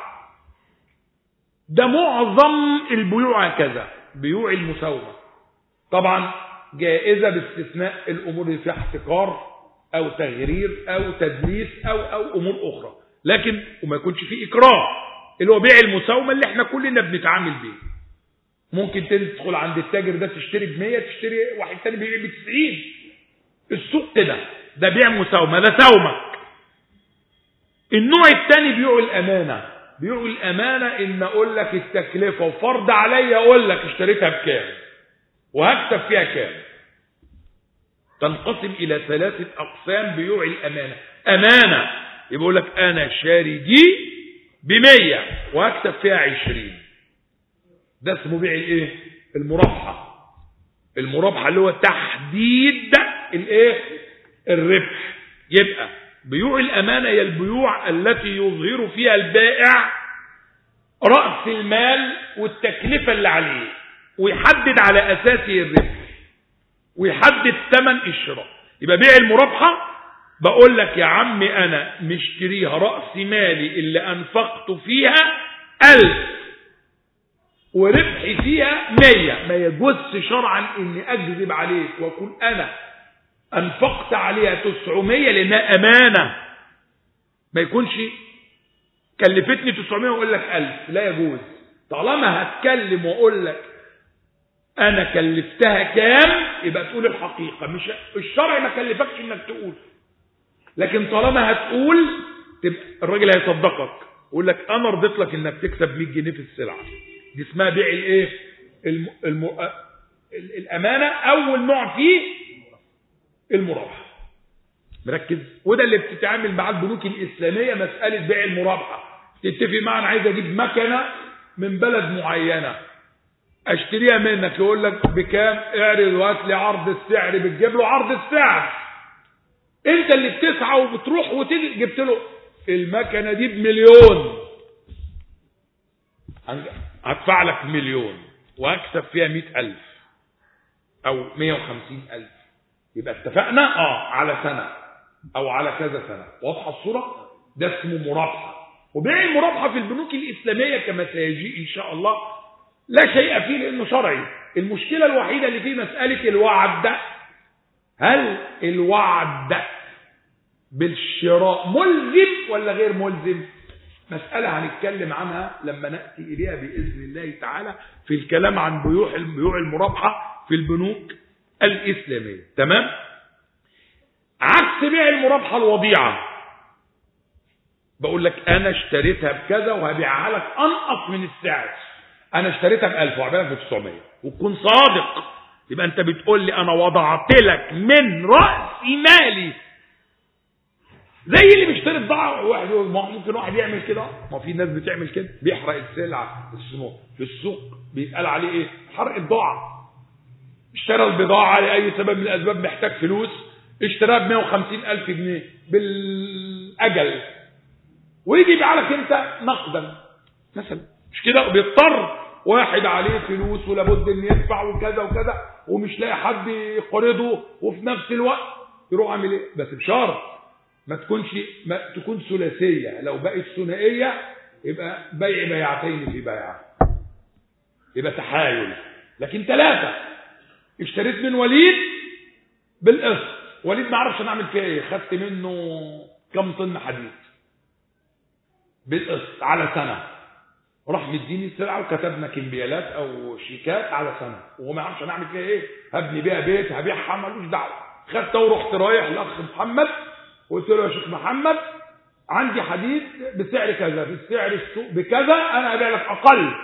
ده معظم البيوع هكذا بيوع المساومة طبعا جائزة باستثناء الامور اللي فيها احتكار او تغرير او تدليس او او امور اخرى لكن وما يكونش فيه اكراه اللي هو بيع المساومة اللي احنا كلنا بنتعامل بيه ممكن تدخل عند التاجر ده تشتري ب 100 تشتري واحد تاني بيبيع ب 90 السوق كده ده بيع مساومة ده سومك النوع الثاني بيوع الامانة بيوع الامانة ان اقول لك التكلفة وفرض عليا اقول لك اشتريتها بكام وهكتب فيها كام تنقسم الى ثلاثة اقسام بيوع الامانة امانة يقول لك انا شاري دي بمية وهكتب فيها عشرين ده اسمه بيع الايه المرابحة المرابحة اللي هو تحديد الايه الربح يبقى بيوع الامانة هي البيوع التي يظهر فيها البائع رأس المال والتكلفة اللي عليه ويحدد على اساسه الربح ويحدد ثمن الشراء يبقى بيع المرابحة بقول لك يا عمي انا مشتريها رأس مالي اللي انفقت فيها ألف وربحي فيها مية ما يجوزش شرعا اني اكذب عليك واكون انا انفقت عليها تسعمية لانها امانة ما يكونش كلفتني تسعمية واقول لك ألف لا يجوز طالما هتكلم واقول لك انا كلفتها كام يبقى تقول الحقيقة مش الشرع ما كلفكش انك تقول لكن طالما هتقول تبقى الراجل هيصدقك يقول لك انا رضيت لك انك تكسب 100 جنيه في السلعه دي اسمها بيع الايه الم... الم... الامانه اول نوع فيه المرابحه مركز وده اللي بتتعامل مع البنوك الاسلاميه مساله بيع المرابحه تتفق معا انا عايز اجيب مكنه من بلد معينه اشتريها منك يقول لك بكام اعرض وهات لي عرض السعر بتجيب له عرض السعر انت اللي بتسعى وبتروح وتيجي جبت له المكنه دي بمليون هدفع لك مليون وهكسب فيها مئة ألف أو مية وخمسين ألف يبقى اتفقنا اه على سنة أو على كذا سنة واضحة الصورة ده اسمه مرابحة وبيع المرابحة في البنوك الإسلامية كما سيجي إن شاء الله لا شيء فيه لأنه شرعي المشكلة الوحيدة اللي فيه مسألة الوعد ده هل الوعد بالشراء ملزم ولا غير ملزم مسألة هنتكلم عنها لما نأتي إليها بإذن الله تعالى في الكلام عن بيوع بيوع المرابحة في البنوك الإسلامية تمام عكس بيع المرابحة الوضيعة بقول لك أنا اشتريتها بكذا وهبيعها لك أنقص من السعر أنا اشتريتها بألف وهبيعها ب 900 وتكون صادق يبقى أنت بتقول لي أنا وضعت لك من رأس مالي زي اللي بيشتري بضاعة واحد ممكن واحد يعمل كده ما في ناس بتعمل كده بيحرق السلعة اسمه في السوق بيتقال عليه ايه حرق الضاعة اشترى البضاعة لأي سبب من الأسباب محتاج فلوس اشتراها ب 150 ألف جنيه بالأجل ويجي يبيع لك انت نقدا مثلا مش كده وبيضطر واحد عليه فلوس ولابد ان يدفع وكذا وكذا ومش لاقي حد يقرضه وفي نفس الوقت يروح عامل ايه بس بشرط ما تكونش ما تكون ثلاثيه لو بقت ثنائيه يبقى بيع بيعتين في بيعه يبقى تحايل لكن ثلاثه اشتريت من وليد بالقسط وليد ما عرفش انا اعمل فيها ايه خدت منه كم طن حديد بالقسط على سنه راح مديني السلعه وكتبنا كمبيالات او شيكات على سنه وهو ما يعرفش انا اعمل فيها ايه هبني بيها بيت هبيعها ملوش دعوه خدتها ورحت رايح لاخ محمد قلت له يا شيخ محمد عندي حديد بسعر كذا بسعر السوق بكذا انا ابيع لك اقل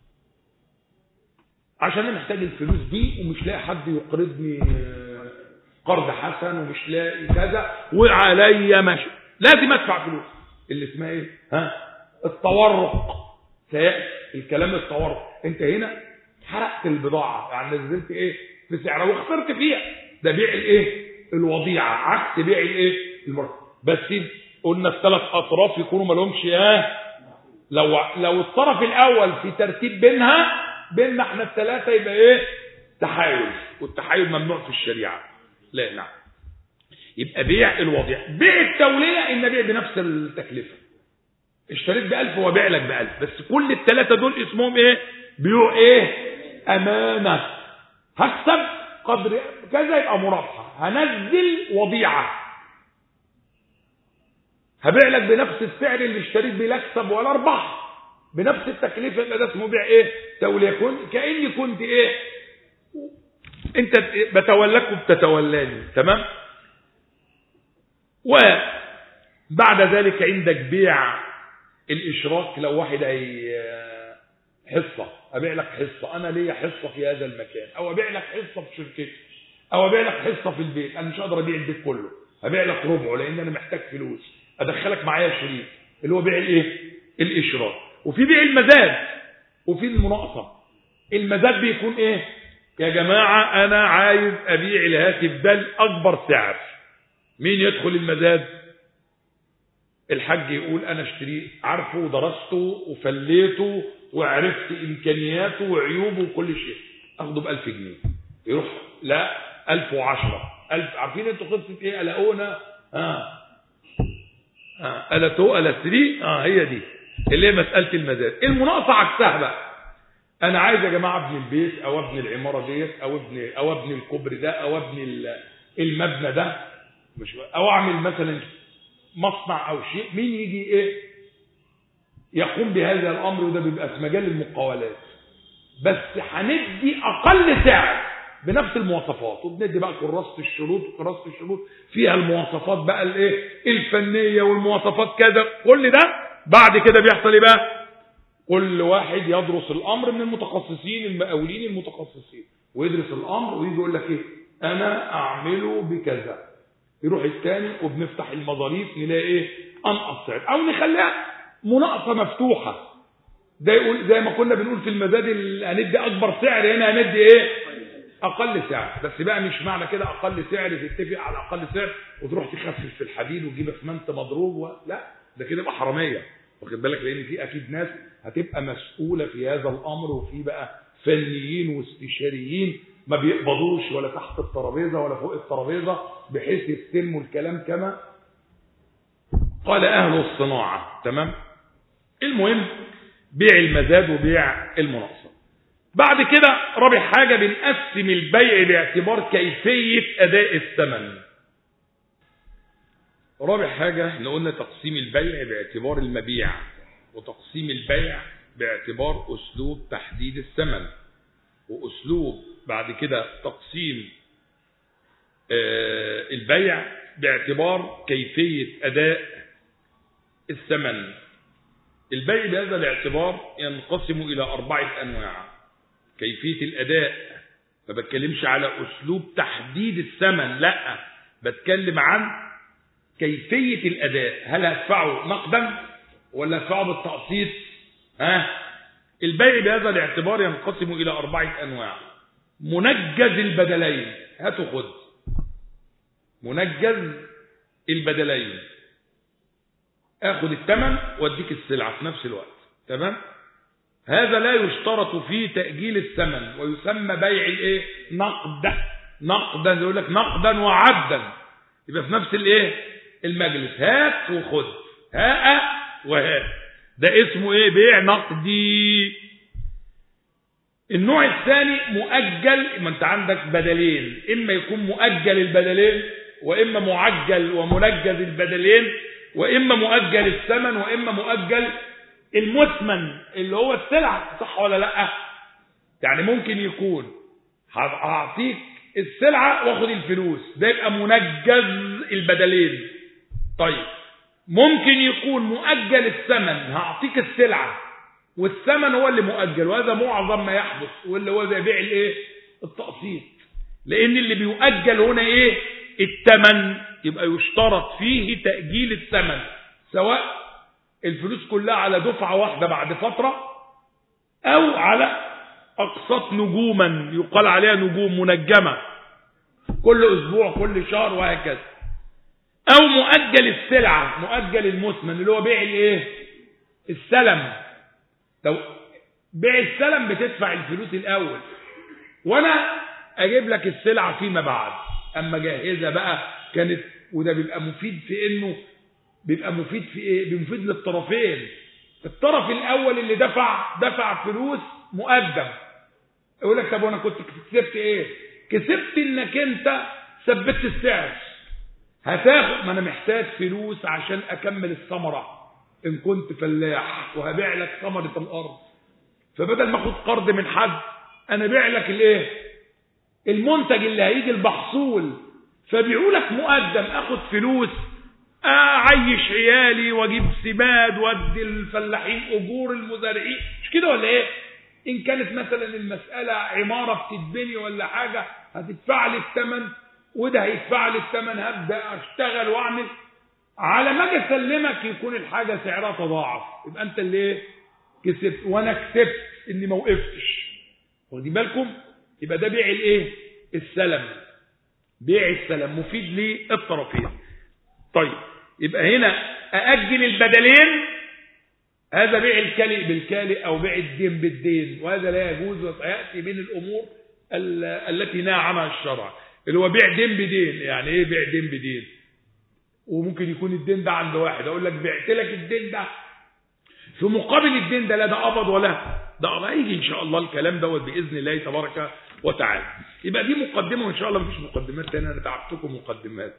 عشان انا محتاج الفلوس دي ومش لاقي حد يقرضني قرض حسن ومش لاقي كذا وعليا مش لازم ادفع فلوس اللي اسمها ايه ها التورق سيأتي الكلام التورق انت هنا حرقت البضاعة يعني نزلت ايه في سعرها وخسرت فيها ده بيع الايه الوضيعة عكس بيع الايه المرتب بس قلنا الثلاث اطراف يكونوا ما لهمش ايه لو لو الطرف الاول في ترتيب بينها بيننا احنا الثلاثه يبقى ايه تحايل والتحايل ممنوع في الشريعه لا نعم يبقى بيع الوضيع بيع التوليه ان بيع بنفس التكلفه اشتريت ب 1000 وبيع لك ب 1000 بس كل الثلاثه دول اسمهم ايه بيوع ايه امانه هكسب قدر كذا يبقى مرابحه هنزل وضيعه هبيع لك بنفس السعر اللي اشتريت بيه لا اكسب ولا اربح بنفس التكلفه يبقى ده اسمه بيع ايه توليه كنت كاني كنت ايه انت بتولاك وبتتولاني تمام وبعد ذلك عندك بيع الاشراك لو واحد هي حصه ابيع لك حصه انا ليا حصه في هذا المكان او ابيع لك حصه في شركتي او ابيع لك حصه في البيت انا مش هقدر ابيع البيت كله ابيع لك ربعه لان انا محتاج فلوس ادخلك معايا شريك اللي هو بيع الايه الاشراك وفي بيع المزاد وفي المناقصه المزاد بيكون ايه يا جماعه انا عايز ابيع الهاتف ده لاكبر سعر مين يدخل المزاد الحاج يقول انا اشتريه عارفه ودرسته وفليته وعرفت امكانياته وعيوبه وكل شيء اخده ب 1000 جنيه يروح لا 1010 1000 عارفين انتوا قصه ايه الاقونا اه اه الا 2 الا 3 اه هي دي اللي هي مساله المزاد المناقصه عكسها بقى انا عايز يا جماعه ابني البيت او ابني العماره ديت او ابني او ابني الكوبري ده او ابني المبنى ده مش او اعمل مثلا مصنع او شيء مين يجي ايه يقوم بهذا الامر وده بيبقى في مجال المقاولات بس هندي اقل سعر بنفس المواصفات وبندي بقى كراسه الشروط وكراسه الشروط فيها المواصفات بقى الايه الفنيه والمواصفات كذا كل ده بعد كده بيحصل ايه بقى كل واحد يدرس الامر من المتخصصين المقاولين المتخصصين ويدرس الامر ويجي يقول لك ايه انا اعمله بكذا يروح الثاني وبنفتح المظاريف نلاقي ايه انقص سعر او نخليها مناقصه مفتوحه ده يقول زي ما كنا بنقول في المزاد هندي اكبر سعر هنا هندي ايه اقل سعر بس بقى مش معنى كده اقل سعر تتفق على اقل سعر وتروح تخفف في الحديد وتجيب اسمنت مضروب و... لا ده كده يبقى حراميه واخد بالك لان في اكيد ناس هتبقى مسؤوله في هذا الامر وفي بقى فنيين واستشاريين ما بيقبضوش ولا تحت الترابيزه ولا فوق الترابيزه بحيث يستلموا الكلام كما قال اهل الصناعه تمام المهم بيع المزاد وبيع المناقصه بعد كده رابع حاجه بنقسم البيع باعتبار كيفيه اداء الثمن رابع حاجه احنا قلنا تقسيم البيع باعتبار المبيع وتقسيم البيع باعتبار اسلوب تحديد الثمن واسلوب بعد كده تقسيم البيع باعتبار كيفيه اداء الثمن البيع بهذا الاعتبار ينقسم الى اربعه انواع كيفيه الاداء ما بتكلمش على اسلوب تحديد الثمن لا بتكلم عن كيفيه الاداء هل هدفعه نقدا ولا هدفعه بالتقسيط ها البيع بهذا الاعتبار ينقسم الى اربعه انواع منجز البدلين هاتوا خد منجز البدلين اخد الثمن واديك السلعه في نفس الوقت تمام هذا لا يشترط فيه تاجيل الثمن ويسمى بيع الايه نقدا نقدا يقول لك نقدا وعبدا يبقى في نفس الايه المجلس هات وخد هاء وهات ده اسمه ايه بيع نقدي النوع الثاني مؤجل ما انت عندك بدلين اما يكون مؤجل البدلين واما معجل ومنجز البدلين واما مؤجل الثمن واما مؤجل المثمن اللي هو السلعه صح ولا لا يعني ممكن يكون هعطيك السلعه واخد الفلوس ده يبقى منجز البدلين طيب ممكن يكون مؤجل الثمن هعطيك السلعه والثمن هو اللي مؤجل وهذا معظم ما يحدث واللي هو زي بيع الايه التقسيط لأن اللي بيؤجل هنا إيه الثمن يبقى يشترط فيه تأجيل الثمن سواء الفلوس كلها على دفعة واحدة بعد فترة أو على أقساط نجوما يقال عليها نجوم منجمة كل أسبوع كل شهر وهكذا أو مؤجل السلعة مؤجل المثمن اللي هو بيع الإيه السلم لو بيع السلم بتدفع الفلوس الأول وأنا أجيب لك السلعة فيما بعد أما جاهزة بقى كانت وده بيبقى مفيد في إنه بيبقى مفيد في إيه مفيد للطرفين الطرف الأول اللي دفع دفع فلوس مقدم يقول لك طب وانا كنت كسبت ايه كسبت انك انت ثبتت السعر هتاخد ما انا محتاج فلوس عشان اكمل الثمره ان كنت فلاح وهبيع لك ثمره الارض فبدل ما اخد قرض من حد انا بيع لك الايه المنتج اللي هيجي المحصول فبيعوا لك مقدم اخد فلوس اعيش عيالي واجيب سماد وادي الفلاحين اجور المزارعين مش كده ولا ايه ان كانت مثلا المساله عماره بتتبني ولا حاجه هتدفع لي الثمن وده هيدفع لي الثمن هبدا اشتغل واعمل على ما اجي اسلمك يكون الحاجه سعرها تضاعف يبقى انت اللي ايه كسبت وانا كسبت اني ما وقفتش واخدين بالكم يبقى ده بيع الايه السلم بيع السلم مفيد للطرفين طيب يبقى هنا ااجل البدلين هذا بيع الكلئ بالكالئ او بيع الدين بالدين وهذا لا يجوز وسياتي من الامور التي نهى عنها الشرع اللي هو بيع دين بدين يعني ايه بيع دين بدين وممكن يكون الدين ده عند واحد اقول لك بعت لك الدين ده في مقابل الدين ده لا ده قبض ولا ده هيجي ان شاء الله الكلام دوت باذن الله تبارك وتعالى يبقى دي مقدمه وان شاء الله مفيش مقدمات تانية انا تعبتكم مقدمات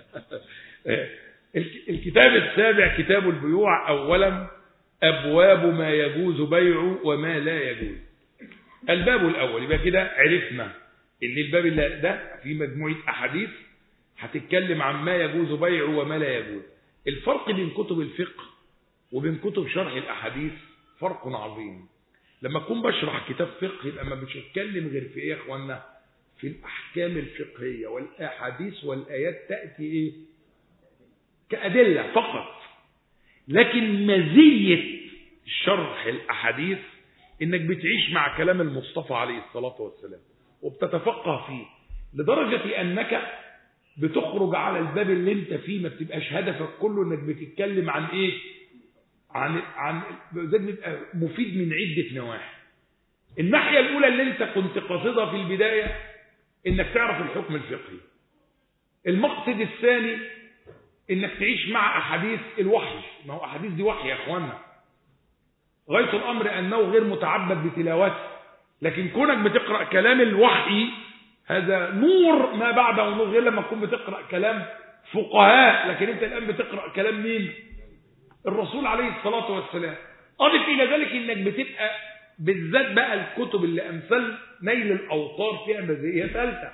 الكتاب السابع كتاب البيوع اولا ابواب ما يجوز بيعه وما لا يجوز الباب الاول يبقى كده عرفنا ان الباب اللي ده في مجموعه احاديث هتتكلم عن ما يجوز بيعه وما لا يجوز الفرق بين كتب الفقه وبين كتب شرح الاحاديث فرق عظيم لما اكون بشرح كتاب فقه يبقى ما مش هتكلم غير في ايه يا اخوانا في الاحكام الفقهيه والاحاديث والايات تاتي ايه كادله فقط لكن مزيه شرح الاحاديث انك بتعيش مع كلام المصطفى عليه الصلاه والسلام وبتتفقه فيه لدرجه انك بتخرج على الباب اللي انت فيه ما بتبقاش هدفك كله انك بتتكلم عن ايه عن عن زي بيبقى مفيد من عده نواحي الناحيه الاولى اللي انت كنت قاصدها في البدايه انك تعرف الحكم الفقهي المقصد الثاني انك تعيش مع احاديث الوحي ما هو احاديث دي وحي يا اخوانا غايه الامر انه غير متعبد بتلاوته لكن كونك بتقرا كلام الوحي هذا نور ما بعده نور غير لما تكون بتقرا كلام فقهاء لكن انت الان بتقرا كلام مين الرسول عليه الصلاه والسلام اضف الى ذلك انك بتبقى بالذات بقى الكتب اللي امثال نيل الاوطار فيها مزيه ثالثه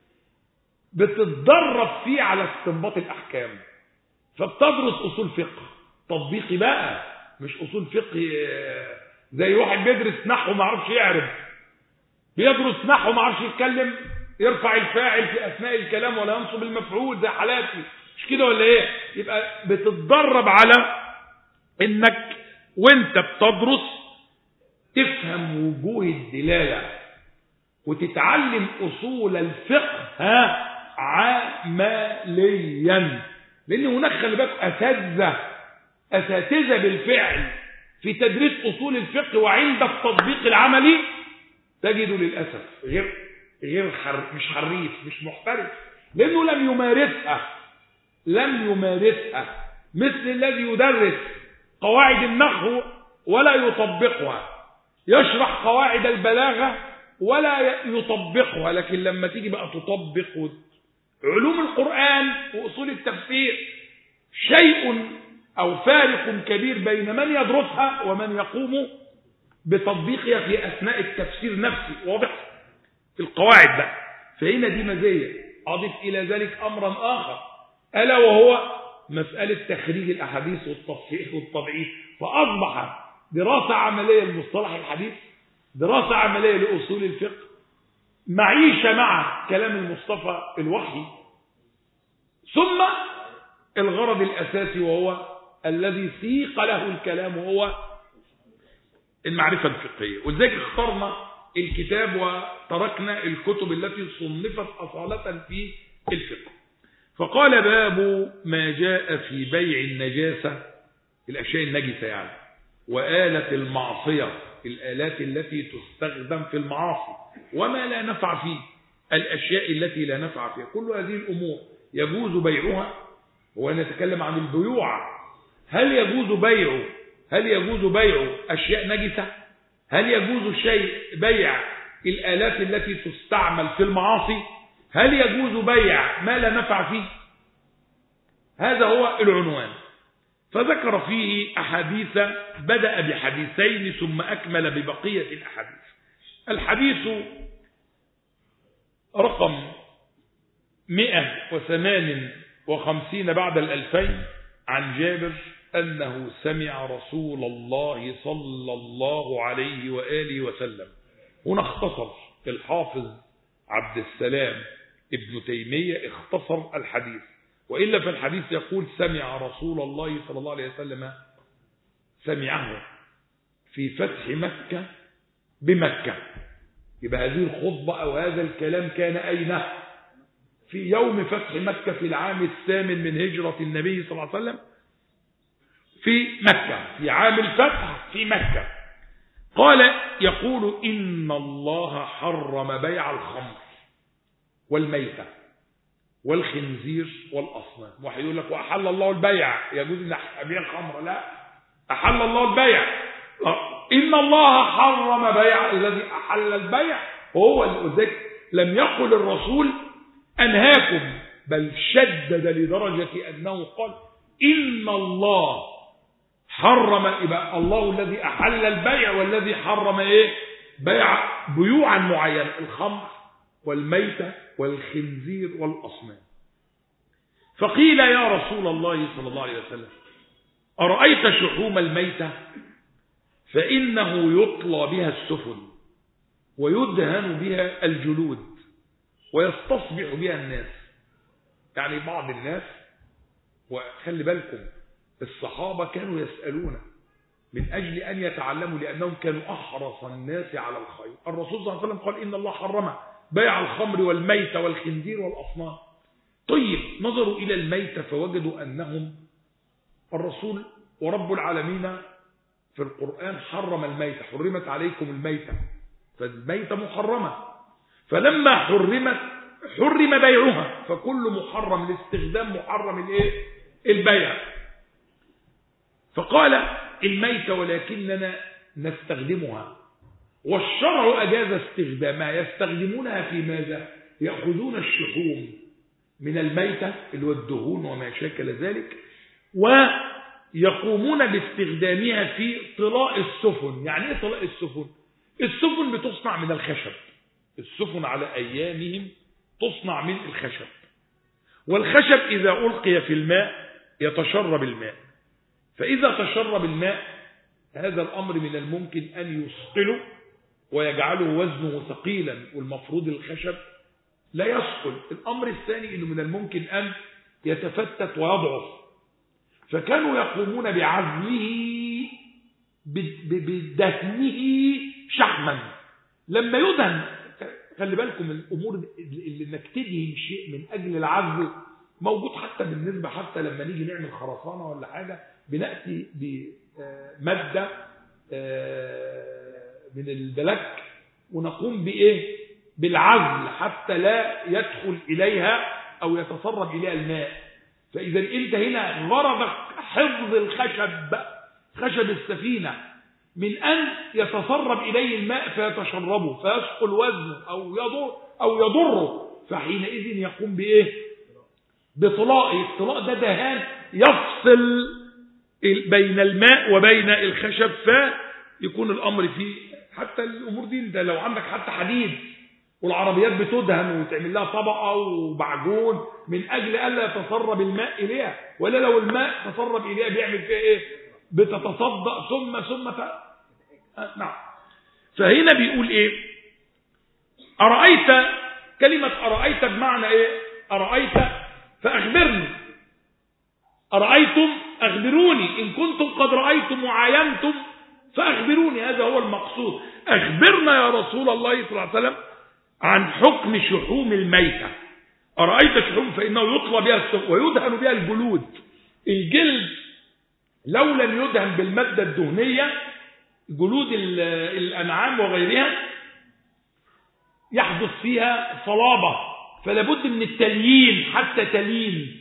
بتتدرب فيه على استنباط الاحكام فبتدرس اصول فقه تطبيقي بقى مش اصول فقه زي واحد بيدرس نحو ما يعرفش يعرف بيدرس نحو ما يعرفش يتكلم يرفع الفاعل في اثناء الكلام ولا ينصب المفعول زي حالاتي مش كده ولا ايه يبقى بتتدرب على انك وانت بتدرس تفهم وجوه الدلاله وتتعلم اصول الفقه ها عمليا لان هناك خلي بالك اساتذه اساتذه بالفعل في تدريس اصول الفقه وعند التطبيق العملي تجد للاسف غير غير حر مش حريف مش محترف لانه لم يمارسها لم يمارسها مثل الذي يدرس قواعد النحو ولا يطبقها يشرح قواعد البلاغه ولا يطبقها لكن لما تيجي بقى تطبق علوم القرآن وأصول التفسير شيء أو فارق كبير بين من يدرسها ومن يقوم بتطبيقها في أثناء التفسير نفسه واضح في القواعد بقى فهنا دي مزية أضف إلى ذلك أمرا آخر ألا وهو مسألة تخريج الأحاديث والتصحيح والتضعيف فأصبح دراسة عملية لمصطلح الحديث دراسة عملية لأصول الفقه معيشة مع كلام المصطفى الوحي ثم الغرض الأساسي وهو الذي سيق له الكلام وهو المعرفة الفقهية ولذلك اخترنا الكتاب وتركنا الكتب التي صنفت أصالة في الفقه فقال باب ما جاء في بيع النجاسة الأشياء النجسة يعني وآلة المعصية الآلات التي تستخدم في المعاصي وما لا نفع فيه الأشياء التي لا نفع فيها كل هذه الأمور يجوز بيعها ونتكلم عن البيوع هل يجوز بيع هل يجوز بيع أشياء نجسة هل يجوز شيء بيع الآلات التي تستعمل في المعاصي هل يجوز بيع ما لا نفع فيه هذا هو العنوان فذكر فيه أحاديث بدأ بحديثين ثم أكمل ببقية الأحاديث الحديث رقم مئة وثمان وخمسين بعد الألفين عن جابر أنه سمع رسول الله صلى الله عليه وآله وسلم هنا اختصر الحافظ عبد السلام ابن تيمية اختصر الحديث وإلا في الحديث يقول سمع رسول الله صلى الله عليه وسلم سمعه في فتح مكة بمكة يبقى هذه الخطبة أو هذا الكلام كان أين في يوم فتح مكة في العام الثامن من هجرة النبي صلى الله عليه وسلم في مكة في عام الفتح في مكة قال يقول إن الله حرم بيع الخمر والميتة والخنزير والأصنام واحد يقول لك وأحل الله البيع يجوز أن أبيع الخمر لا أحل الله البيع إن الله حرم بيع الذي أحل البيع وهو ذلك لم يقل الرسول أنهاكم بل شدد لدرجة أنه قال إن الله حرم يبقى الله الذي أحل البيع والذي حرم إيه بيع بيوعا معينة الخمر والميتة والخنزير والأصنام فقيل يا رسول الله صلى الله عليه وسلم أرأيت شحوم الميتة فإنه يطلى بها السفن ويدهن بها الجلود ويستصبح بها الناس يعني بعض الناس وخلي بالكم الصحابة كانوا يسألون من أجل أن يتعلموا لأنهم كانوا أحرص الناس على الخير الرسول صلى الله عليه وسلم قال إن الله حرم بيع الخمر والميت والخنزير والأصنام طيب نظروا إلى الميت فوجدوا أنهم الرسول ورب العالمين في القرآن حرم الميت حرمت عليكم الميتة فالميتة محرمة فلما حرمت حرم بيعها فكل محرم الاستخدام محرم الايه البيع فقال الميتة ولكننا نستخدمها والشرع أجاز استخدامها يستخدمونها في ماذا يأخذون الشحوم من الميتة اللي هو الدهون وما شاكل ذلك ويقومون باستخدامها في طلاء السفن يعني ايه طلاء السفن السفن بتصنع من الخشب السفن على أيامهم تصنع من الخشب والخشب إذا ألقي في الماء يتشرب الماء فإذا تشرب الماء هذا الأمر من الممكن أن يثقله ويجعله وزنه ثقيلا والمفروض الخشب لا يثقل الأمر الثاني أنه من الممكن أن يتفتت ويضعف فكانوا يقومون بعزله بدهنه شحما لما يدهن خلي بالكم الأمور اللي انك تدهن شيء من أجل العزل موجود حتى بالنسبة حتى لما نيجي نعمل خرسانة ولا حاجة بنأتي بمادة من البلك ونقوم بإيه بالعزل حتى لا يدخل إليها أو يتسرب إليها الماء فإذا أنت هنا غرضك حفظ الخشب خشب السفينة من أن يتسرب إليه الماء فيتشربه فيثقل وزنه أو يضر أو يضره فحينئذ يقوم بإيه بطلاء الطلاء ده دهان يفصل بين الماء وبين الخشب فيكون الأمر فيه حتى الأمور دي انت لو عندك حتى حديد والعربيات بتدهن وتعمل لها طبقة وبعجون من أجل ألا يتسرب الماء إليها ولا لو الماء تسرب إليها بيعمل فيها إيه بتتصدق ثم ثم ف... آه نعم فهنا بيقول إيه أرأيت كلمة أرأيت بمعنى إيه أرأيت فأخبرني أرأيتم أخبروني إن كنتم قد رأيتم وعاينتم فأخبروني هذا هو المقصود أخبرنا يا رسول الله صلى الله عليه وسلم عن حكم شحوم الميتة أرأيت شحوم فإنه يطلى بها السم ويدهن بها الجلود الجلد لو لم يدهن بالمادة الدهنية جلود الأنعام وغيرها يحدث فيها صلابة فلا بد من التليين حتى تلين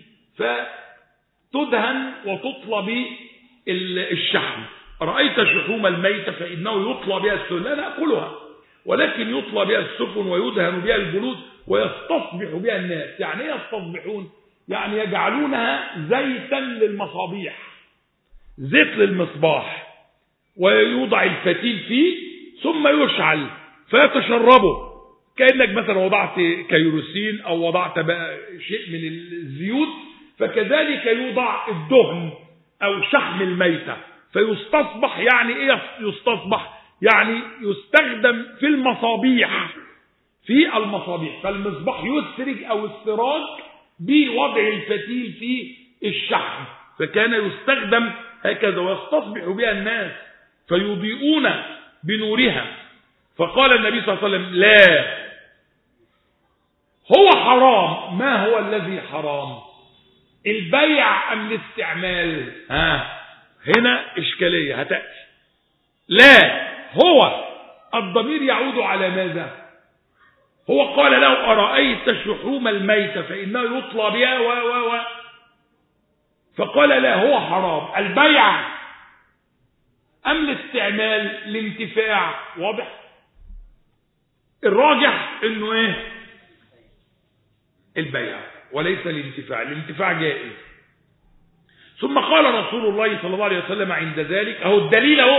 فتدهن وتطلى بالشحم رأيت شحوم الميتة فإنه يطلى بها السفن لا نأكلها ولكن يطلى بها السفن ويدهن بها الجلود ويستصبح بها الناس يعني ايه يستصبحون يعني يجعلونها زيتا للمصابيح زيت للمصباح ويوضع الفتيل فيه ثم يشعل فيتشربه كأنك مثلا وضعت كيروسين أو وضعت بقى شيء من الزيوت فكذلك يوضع الدهن أو شحم الميتة فيستصبح يعني ايه يستصبح يعني يستخدم في المصابيح في المصابيح فالمصباح يسرج او السراج بوضع الفتيل في الشحم فكان يستخدم هكذا ويستصبح بها الناس فيضيئون بنورها فقال النبي صلى الله عليه وسلم لا هو حرام ما هو الذي حرام البيع ام الاستعمال ها هنا إشكالية هتأتي لا هو الضمير يعود على ماذا هو قال له أرأيت شحوم الميتة فإنه يطلى بها و و و فقال لا هو حرام البيع أم الاستعمال الانتفاع واضح الراجح انه ايه البيع وليس الانتفاع الانتفاع جائز ثم قال رسول الله صلى الله عليه وسلم عند ذلك اهو الدليل اهو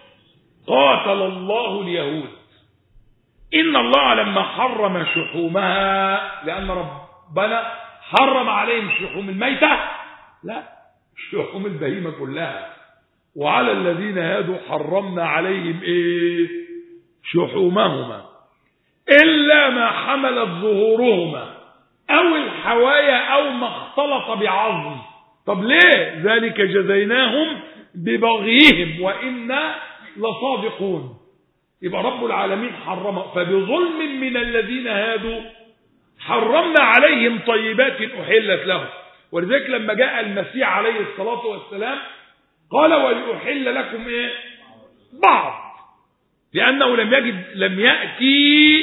قاتل الله اليهود إن الله لما حرم شحومها لأن ربنا حرم عليهم شحوم الميتة لا شحوم البهيمة كلها وعلى الذين هادوا حرمنا عليهم ايه شحومهما إلا ما حملت ظهورهما أو الحوايا أو ما اختلط بعظم طب ليه ذلك جزيناهم ببغيهم وإنا لصادقون يبقى رب العالمين حرم فبظلم من الذين هادوا حرمنا عليهم طيبات أحلت لهم ولذلك لما جاء المسيح عليه الصلاة والسلام قال ولأحل لكم إيه بعض لأنه لم يجد لم يأتي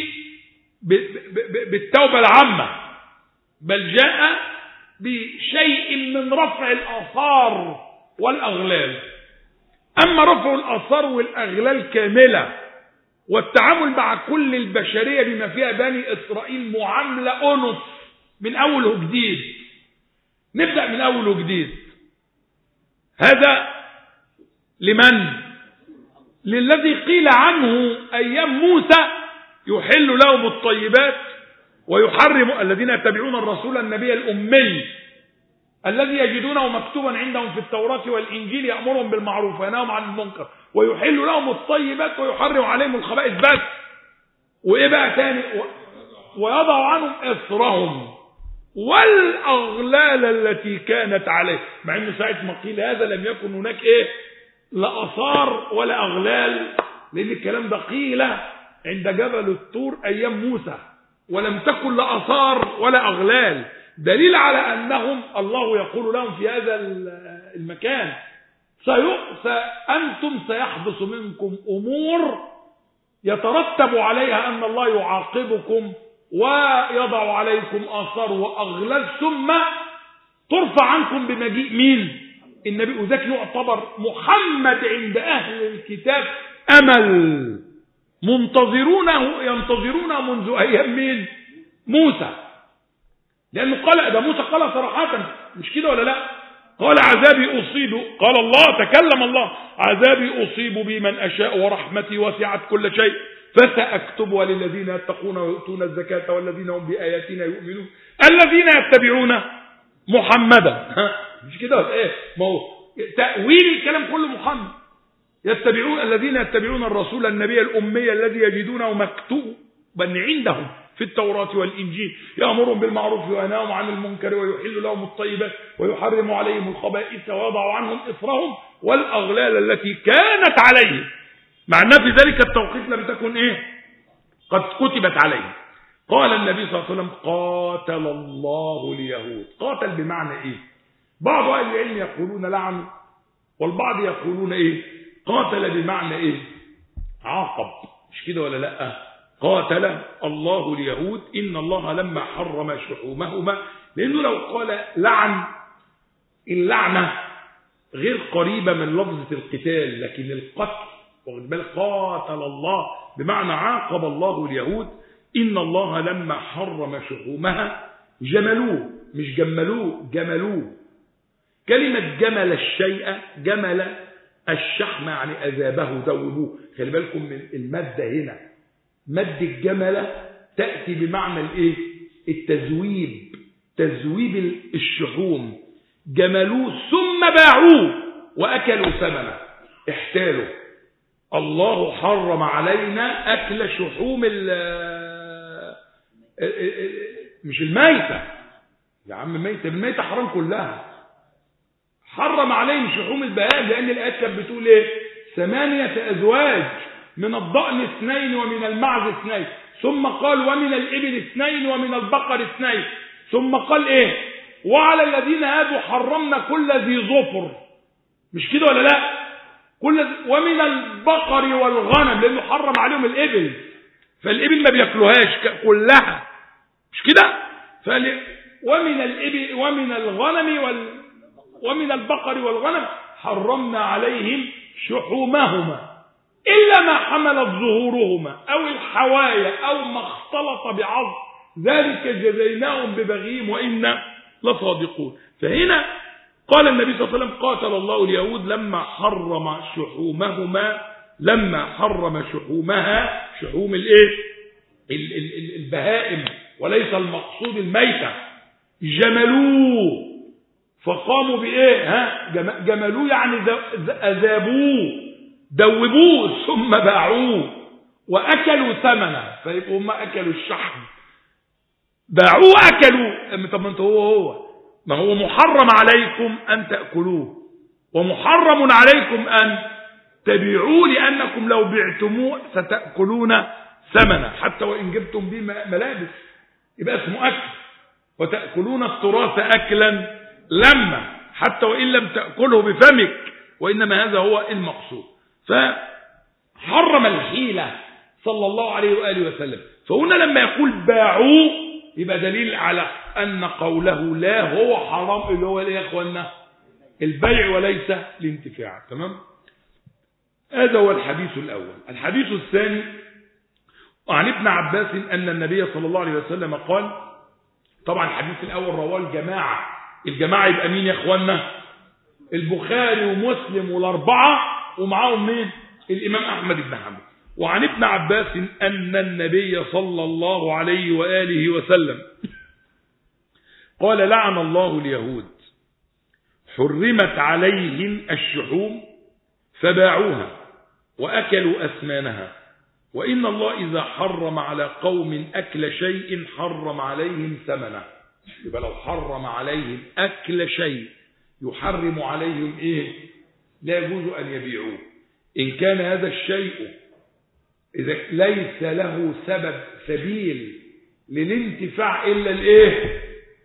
بالتوبة العامة بل جاء بشيء من رفع الآثار والأغلال أما رفع الآثار والأغلال كاملة والتعامل مع كل البشرية بما فيها بني إسرائيل معاملة أنف من أول وجديد نبدأ من أول وجديد هذا لمن للذي قيل عنه أيام موسى يحل لهم الطيبات ويحرم الذين يتبعون الرسول النبي الأمي الذي يجدونه مكتوبا عندهم في التوراة والإنجيل يأمرهم بالمعروف وينهاهم عن المنكر ويحل لهم الطيبات ويحرم عليهم الخبائث بس وإيه بقى تاني ويضع عنهم إصرهم والأغلال التي كانت عليه مع أنه ساعة ما قيل هذا لم يكن هناك إيه لا أثار ولا أغلال لأن الكلام ده قيل عند جبل الطور أيام موسى ولم تكن لا أثار ولا أغلال دليل على أنهم الله يقول لهم في هذا المكان سيؤس أنتم سيحدث منكم أمور يترتب عليها أن الله يعاقبكم ويضع عليكم آثار وأغلال ثم ترفع عنكم بمجيء مين النبي وذاك يعتبر محمد عند أهل الكتاب أمل منتظرونه ينتظرونه منذ أيام مين موسى لأنه قال ده موسى قال صراحة مش كده ولا لا قال عذابي أصيب قال الله تكلم الله عذابي أصيب بمن أشاء ورحمتي وسعت كل شيء فسأكتبها للذين يتقون ويؤتون الزكاة والذين هم بآياتنا يؤمنون الذين يتبعون محمدا مش كده ولا ايه ما هو تأويل الكلام كله محمد يتبعون الذين يتبعون الرسول النبي الأمي الذي يجدونه مكتوب بل عندهم في التوراة والإنجيل يأمرهم بالمعروف وينهاهم عن المنكر ويحل لهم الطيبات ويحرم عليهم الخبائث ويضع عنهم إصرهم والأغلال التي كانت عليهم مع أن في ذلك التوقيت لم تكن إيه قد كتبت عليهم قال النبي صلى الله عليه وسلم قاتل الله اليهود قاتل بمعنى إيه بعض أهل العلم يقولون لعن والبعض يقولون إيه قاتل بمعنى إيه عاقب مش كده ولا لأ قاتل الله اليهود إن الله لما حرم شحومهما لأنه لو قال لعن اللعنة غير قريبة من لفظة القتال لكن القتل واخد بالك قاتل الله بمعنى عاقب الله اليهود إن الله لما حرم شحومها جملوه مش جملوه جملوه كلمة جمل الشيء جمل الشحم يعني أذابه ذوبوه خلي بالكم من المادة هنا مد الجملة تأتي بمعنى الايه التزويب تزويب الشحوم جملوه ثم باعوه وأكلوا ثمنه احتالوا الله حرم علينا أكل شحوم مش الميتة يا عم ميتة الميتة حرام كلها حرم عليهم شحوم البهائم لأن الآيات كانت بتقول إيه ثمانية أزواج من الضأن اثنين ومن المعز اثنين ثم قال ومن الإبل اثنين ومن البقر اثنين ثم قال إيه وعلى الذين هادوا حرمنا كل ذي ظفر مش كده ولا لا كل ومن البقر والغنم لأنه حرم عليهم الإبل فالإبل ما بياكلوهاش كلها مش كده فل... ومن الإبل ومن الغنم وال... ومن البقر والغنم حرمنا عليهم شحومهما إلا ما حملت ظهورهما أو الحوايا أو ما اختلط بعظم ذلك جزيناهم ببغيهم وإنا لصادقون فهنا قال النبي صلى الله عليه وسلم قاتل الله اليهود لما حرم شحومهما لما حرم شحومها شحوم الايه البهائم وليس المقصود الميتة جملوه فقاموا بايه ها جملوه يعني اذابوه دوبوه ثم باعوه واكلوا ثمنه فيبقوا هم اكلوا الشحم باعوه اكلوا طب ما انت هو هو ما هو محرم عليكم ان تاكلوه ومحرم عليكم ان تبيعوه لانكم لو بعتموه ستاكلون ثمنه حتى وان جبتم به ملابس يبقى اسمه اكل وتاكلون التراث اكلا لما حتى وان لم تاكله بفمك وانما هذا هو المقصود فحرم الحيلة صلى الله عليه وآله وسلم فهنا لما يقول باعوه يبقى دليل على أن قوله لا هو حرام اللي هو يا أخوانا البيع وليس الانتفاع تمام هذا هو الحديث الأول الحديث الثاني وعن ابن عباس أن النبي صلى الله عليه وسلم قال طبعا الحديث الأول رواه الجماعة الجماعة يبقى مين يا أخوانا البخاري ومسلم والأربعة ومعاهم مين الإمام أحمد بن حنبل وعن ابن عباس أن النبي صلى الله عليه وآله وسلم قال لعن الله اليهود حرمت عليهم الشحوم فباعوها وأكلوا أثمانها وإن الله إذا حرم على قوم أكل شيء حرم عليهم ثمنه يبقى لو حرم عليهم أكل شيء يحرم عليهم إيه لا يجوز أن يبيعوه إن كان هذا الشيء إذا ليس له سبب سبيل للانتفاع إلا الإيه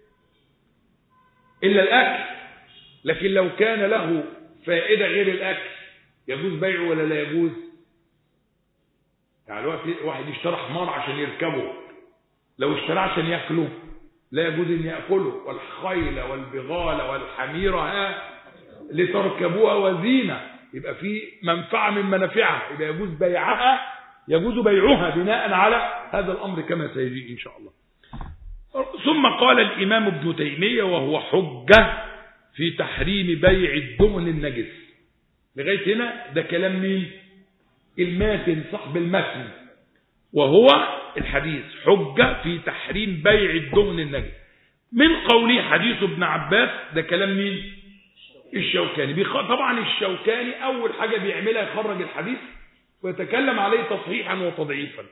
إلا الأكل لكن لو كان له فائدة غير الأكل يجوز بيعه ولا لا يجوز يعني الوقت واحد يشترى حمار عشان يركبه لو اشتراه عشان ياكله لا يجوز ان ياكله والخيل والبغال والحمير ها لتركبوها وزينه يبقى في منفعه من منافعها يبقى يجوز بيعها يجوز بيعها بناء على هذا الامر كما سيجي ان شاء الله ثم قال الامام ابن تيميه وهو حجه في تحريم بيع الدهن النجس لغايه هنا ده كلام مين الماتن صاحب المتن وهو الحديث حجة في تحريم بيع الدهن النجس من قوله حديث ابن عباس ده كلام مين الشوكاني بيخ... طبعا الشوكاني أول حاجة بيعملها يخرج الحديث ويتكلم عليه تصحيحا وتضعيفا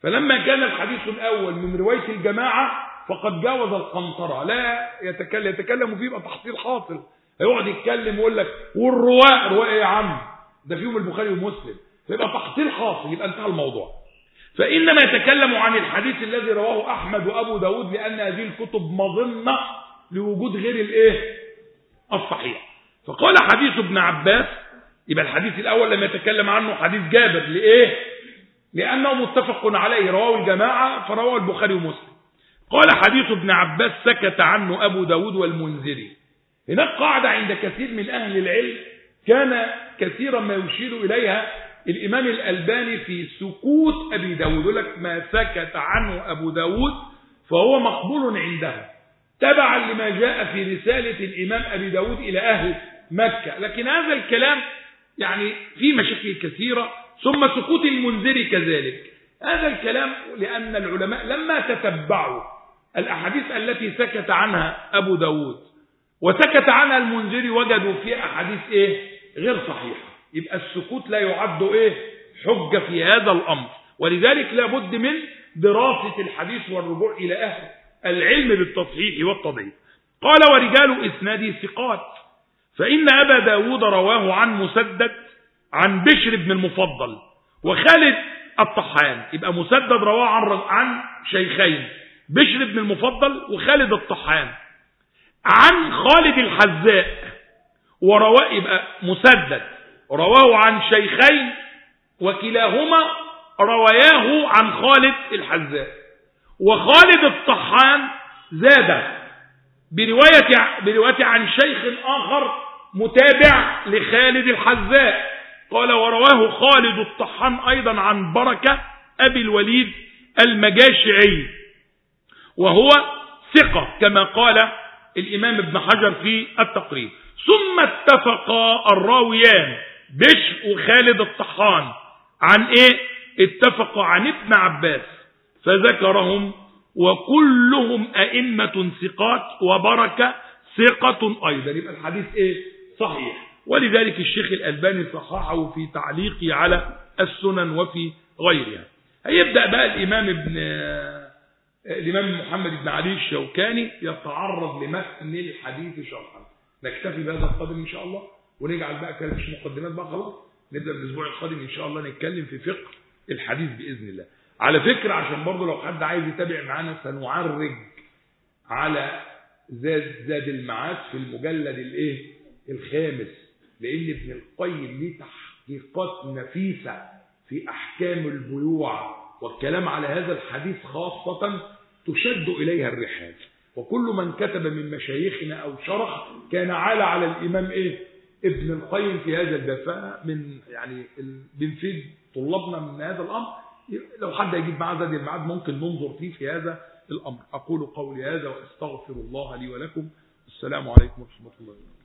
فلما كان الحديث الأول من رواية الجماعة فقد جاوز القنطرة لا يتكلم يتكلم فيه يبقى تحصيل حاصل هيقعد يتكلم ويقول لك والرواء رواء ايه يا عم ده فيهم البخاري ومسلم فيبقى تحصيل حاصل يبقى انتهى الموضوع فإنما يتكلم عن الحديث الذي رواه أحمد وأبو داود لأن هذه الكتب مظنة لوجود غير الإيه الصحيح فقال حديث ابن عباس يبقى الحديث الأول لما يتكلم عنه حديث جابر لإيه لأنه متفق عليه رواه الجماعة فرواه البخاري ومسلم قال حديث ابن عباس سكت عنه أبو داود والمنذري هناك قاعدة عند كثير من أهل العلم كان كثيرا ما يشير إليها الإمام الألباني في سكوت أبي داود يقول لك ما سكت عنه أبو داود فهو مقبول عنده تبعا لما جاء في رسالة الإمام أبي داود إلى أهل مكة لكن هذا الكلام يعني في مشاكل كثيرة ثم سكوت المنذر كذلك هذا الكلام لأن العلماء لما تتبعوا الأحاديث التي سكت عنها أبو داود وسكت عنها المنذر وجدوا فيها أحاديث إيه غير صحيحة يبقى السكوت لا يعد إيه حجة في هذا الأمر ولذلك لابد من دراسة الحديث والرجوع إلى أهل العلم بالتصحيح والتضعيف قال ورجال إسنادي ثقات فإن أبا داود رواه عن مسدد عن بشر بن المفضل وخالد الطحان يبقى مسدد رواه عن عن شيخين بشر بن المفضل وخالد الطحان عن خالد الحذاء ورواه يبقى مسدد رواه عن شيخين وكلاهما رواياه عن خالد الحذاء وخالد الطحان زاد برواية, برواية عن شيخ آخر متابع لخالد الحذاء قال ورواه خالد الطحان أيضا عن بركة أبي الوليد المجاشعي وهو ثقة كما قال الإمام ابن حجر في التقريب ثم اتفقا الراويان بشر وخالد الطحان عن ايه اتفقوا عن ابن عباس فذكرهم وكلهم أئمة ثقات وبركة ثقة أيضا يبقى الحديث إيه صحيح ولذلك الشيخ الألباني صححه في تعليقه على السنن وفي غيرها هيبدأ بقى الإمام ابن الإمام محمد بن علي الشوكاني يتعرض لمتن الحديث شرحا نكتفي بهذا القدر إن شاء الله ونجعل بقى كلام مش مقدمات بقى خلاص نبدأ الأسبوع القادم إن شاء الله نتكلم في فقه الحديث بإذن الله على فكرة عشان برضه لو حد عايز يتابع معانا سنعرج على زاد زاد المعاد في المجلد الايه الخامس لان ابن القيم ليه تحقيقات نفيسة في احكام البيوع والكلام على هذا الحديث خاصة تشد اليها الرحال وكل من كتب من مشايخنا او شرح كان عالى على الامام ايه ابن القيم في هذا الباب من يعني بنفيد طلابنا من هذا الامر لو حد يجيب معاه زاد الميعاد ممكن ننظر فيه في هذا الأمر أقول قولي هذا وأستغفر الله لي ولكم السلام عليكم ورحمة الله وبركاته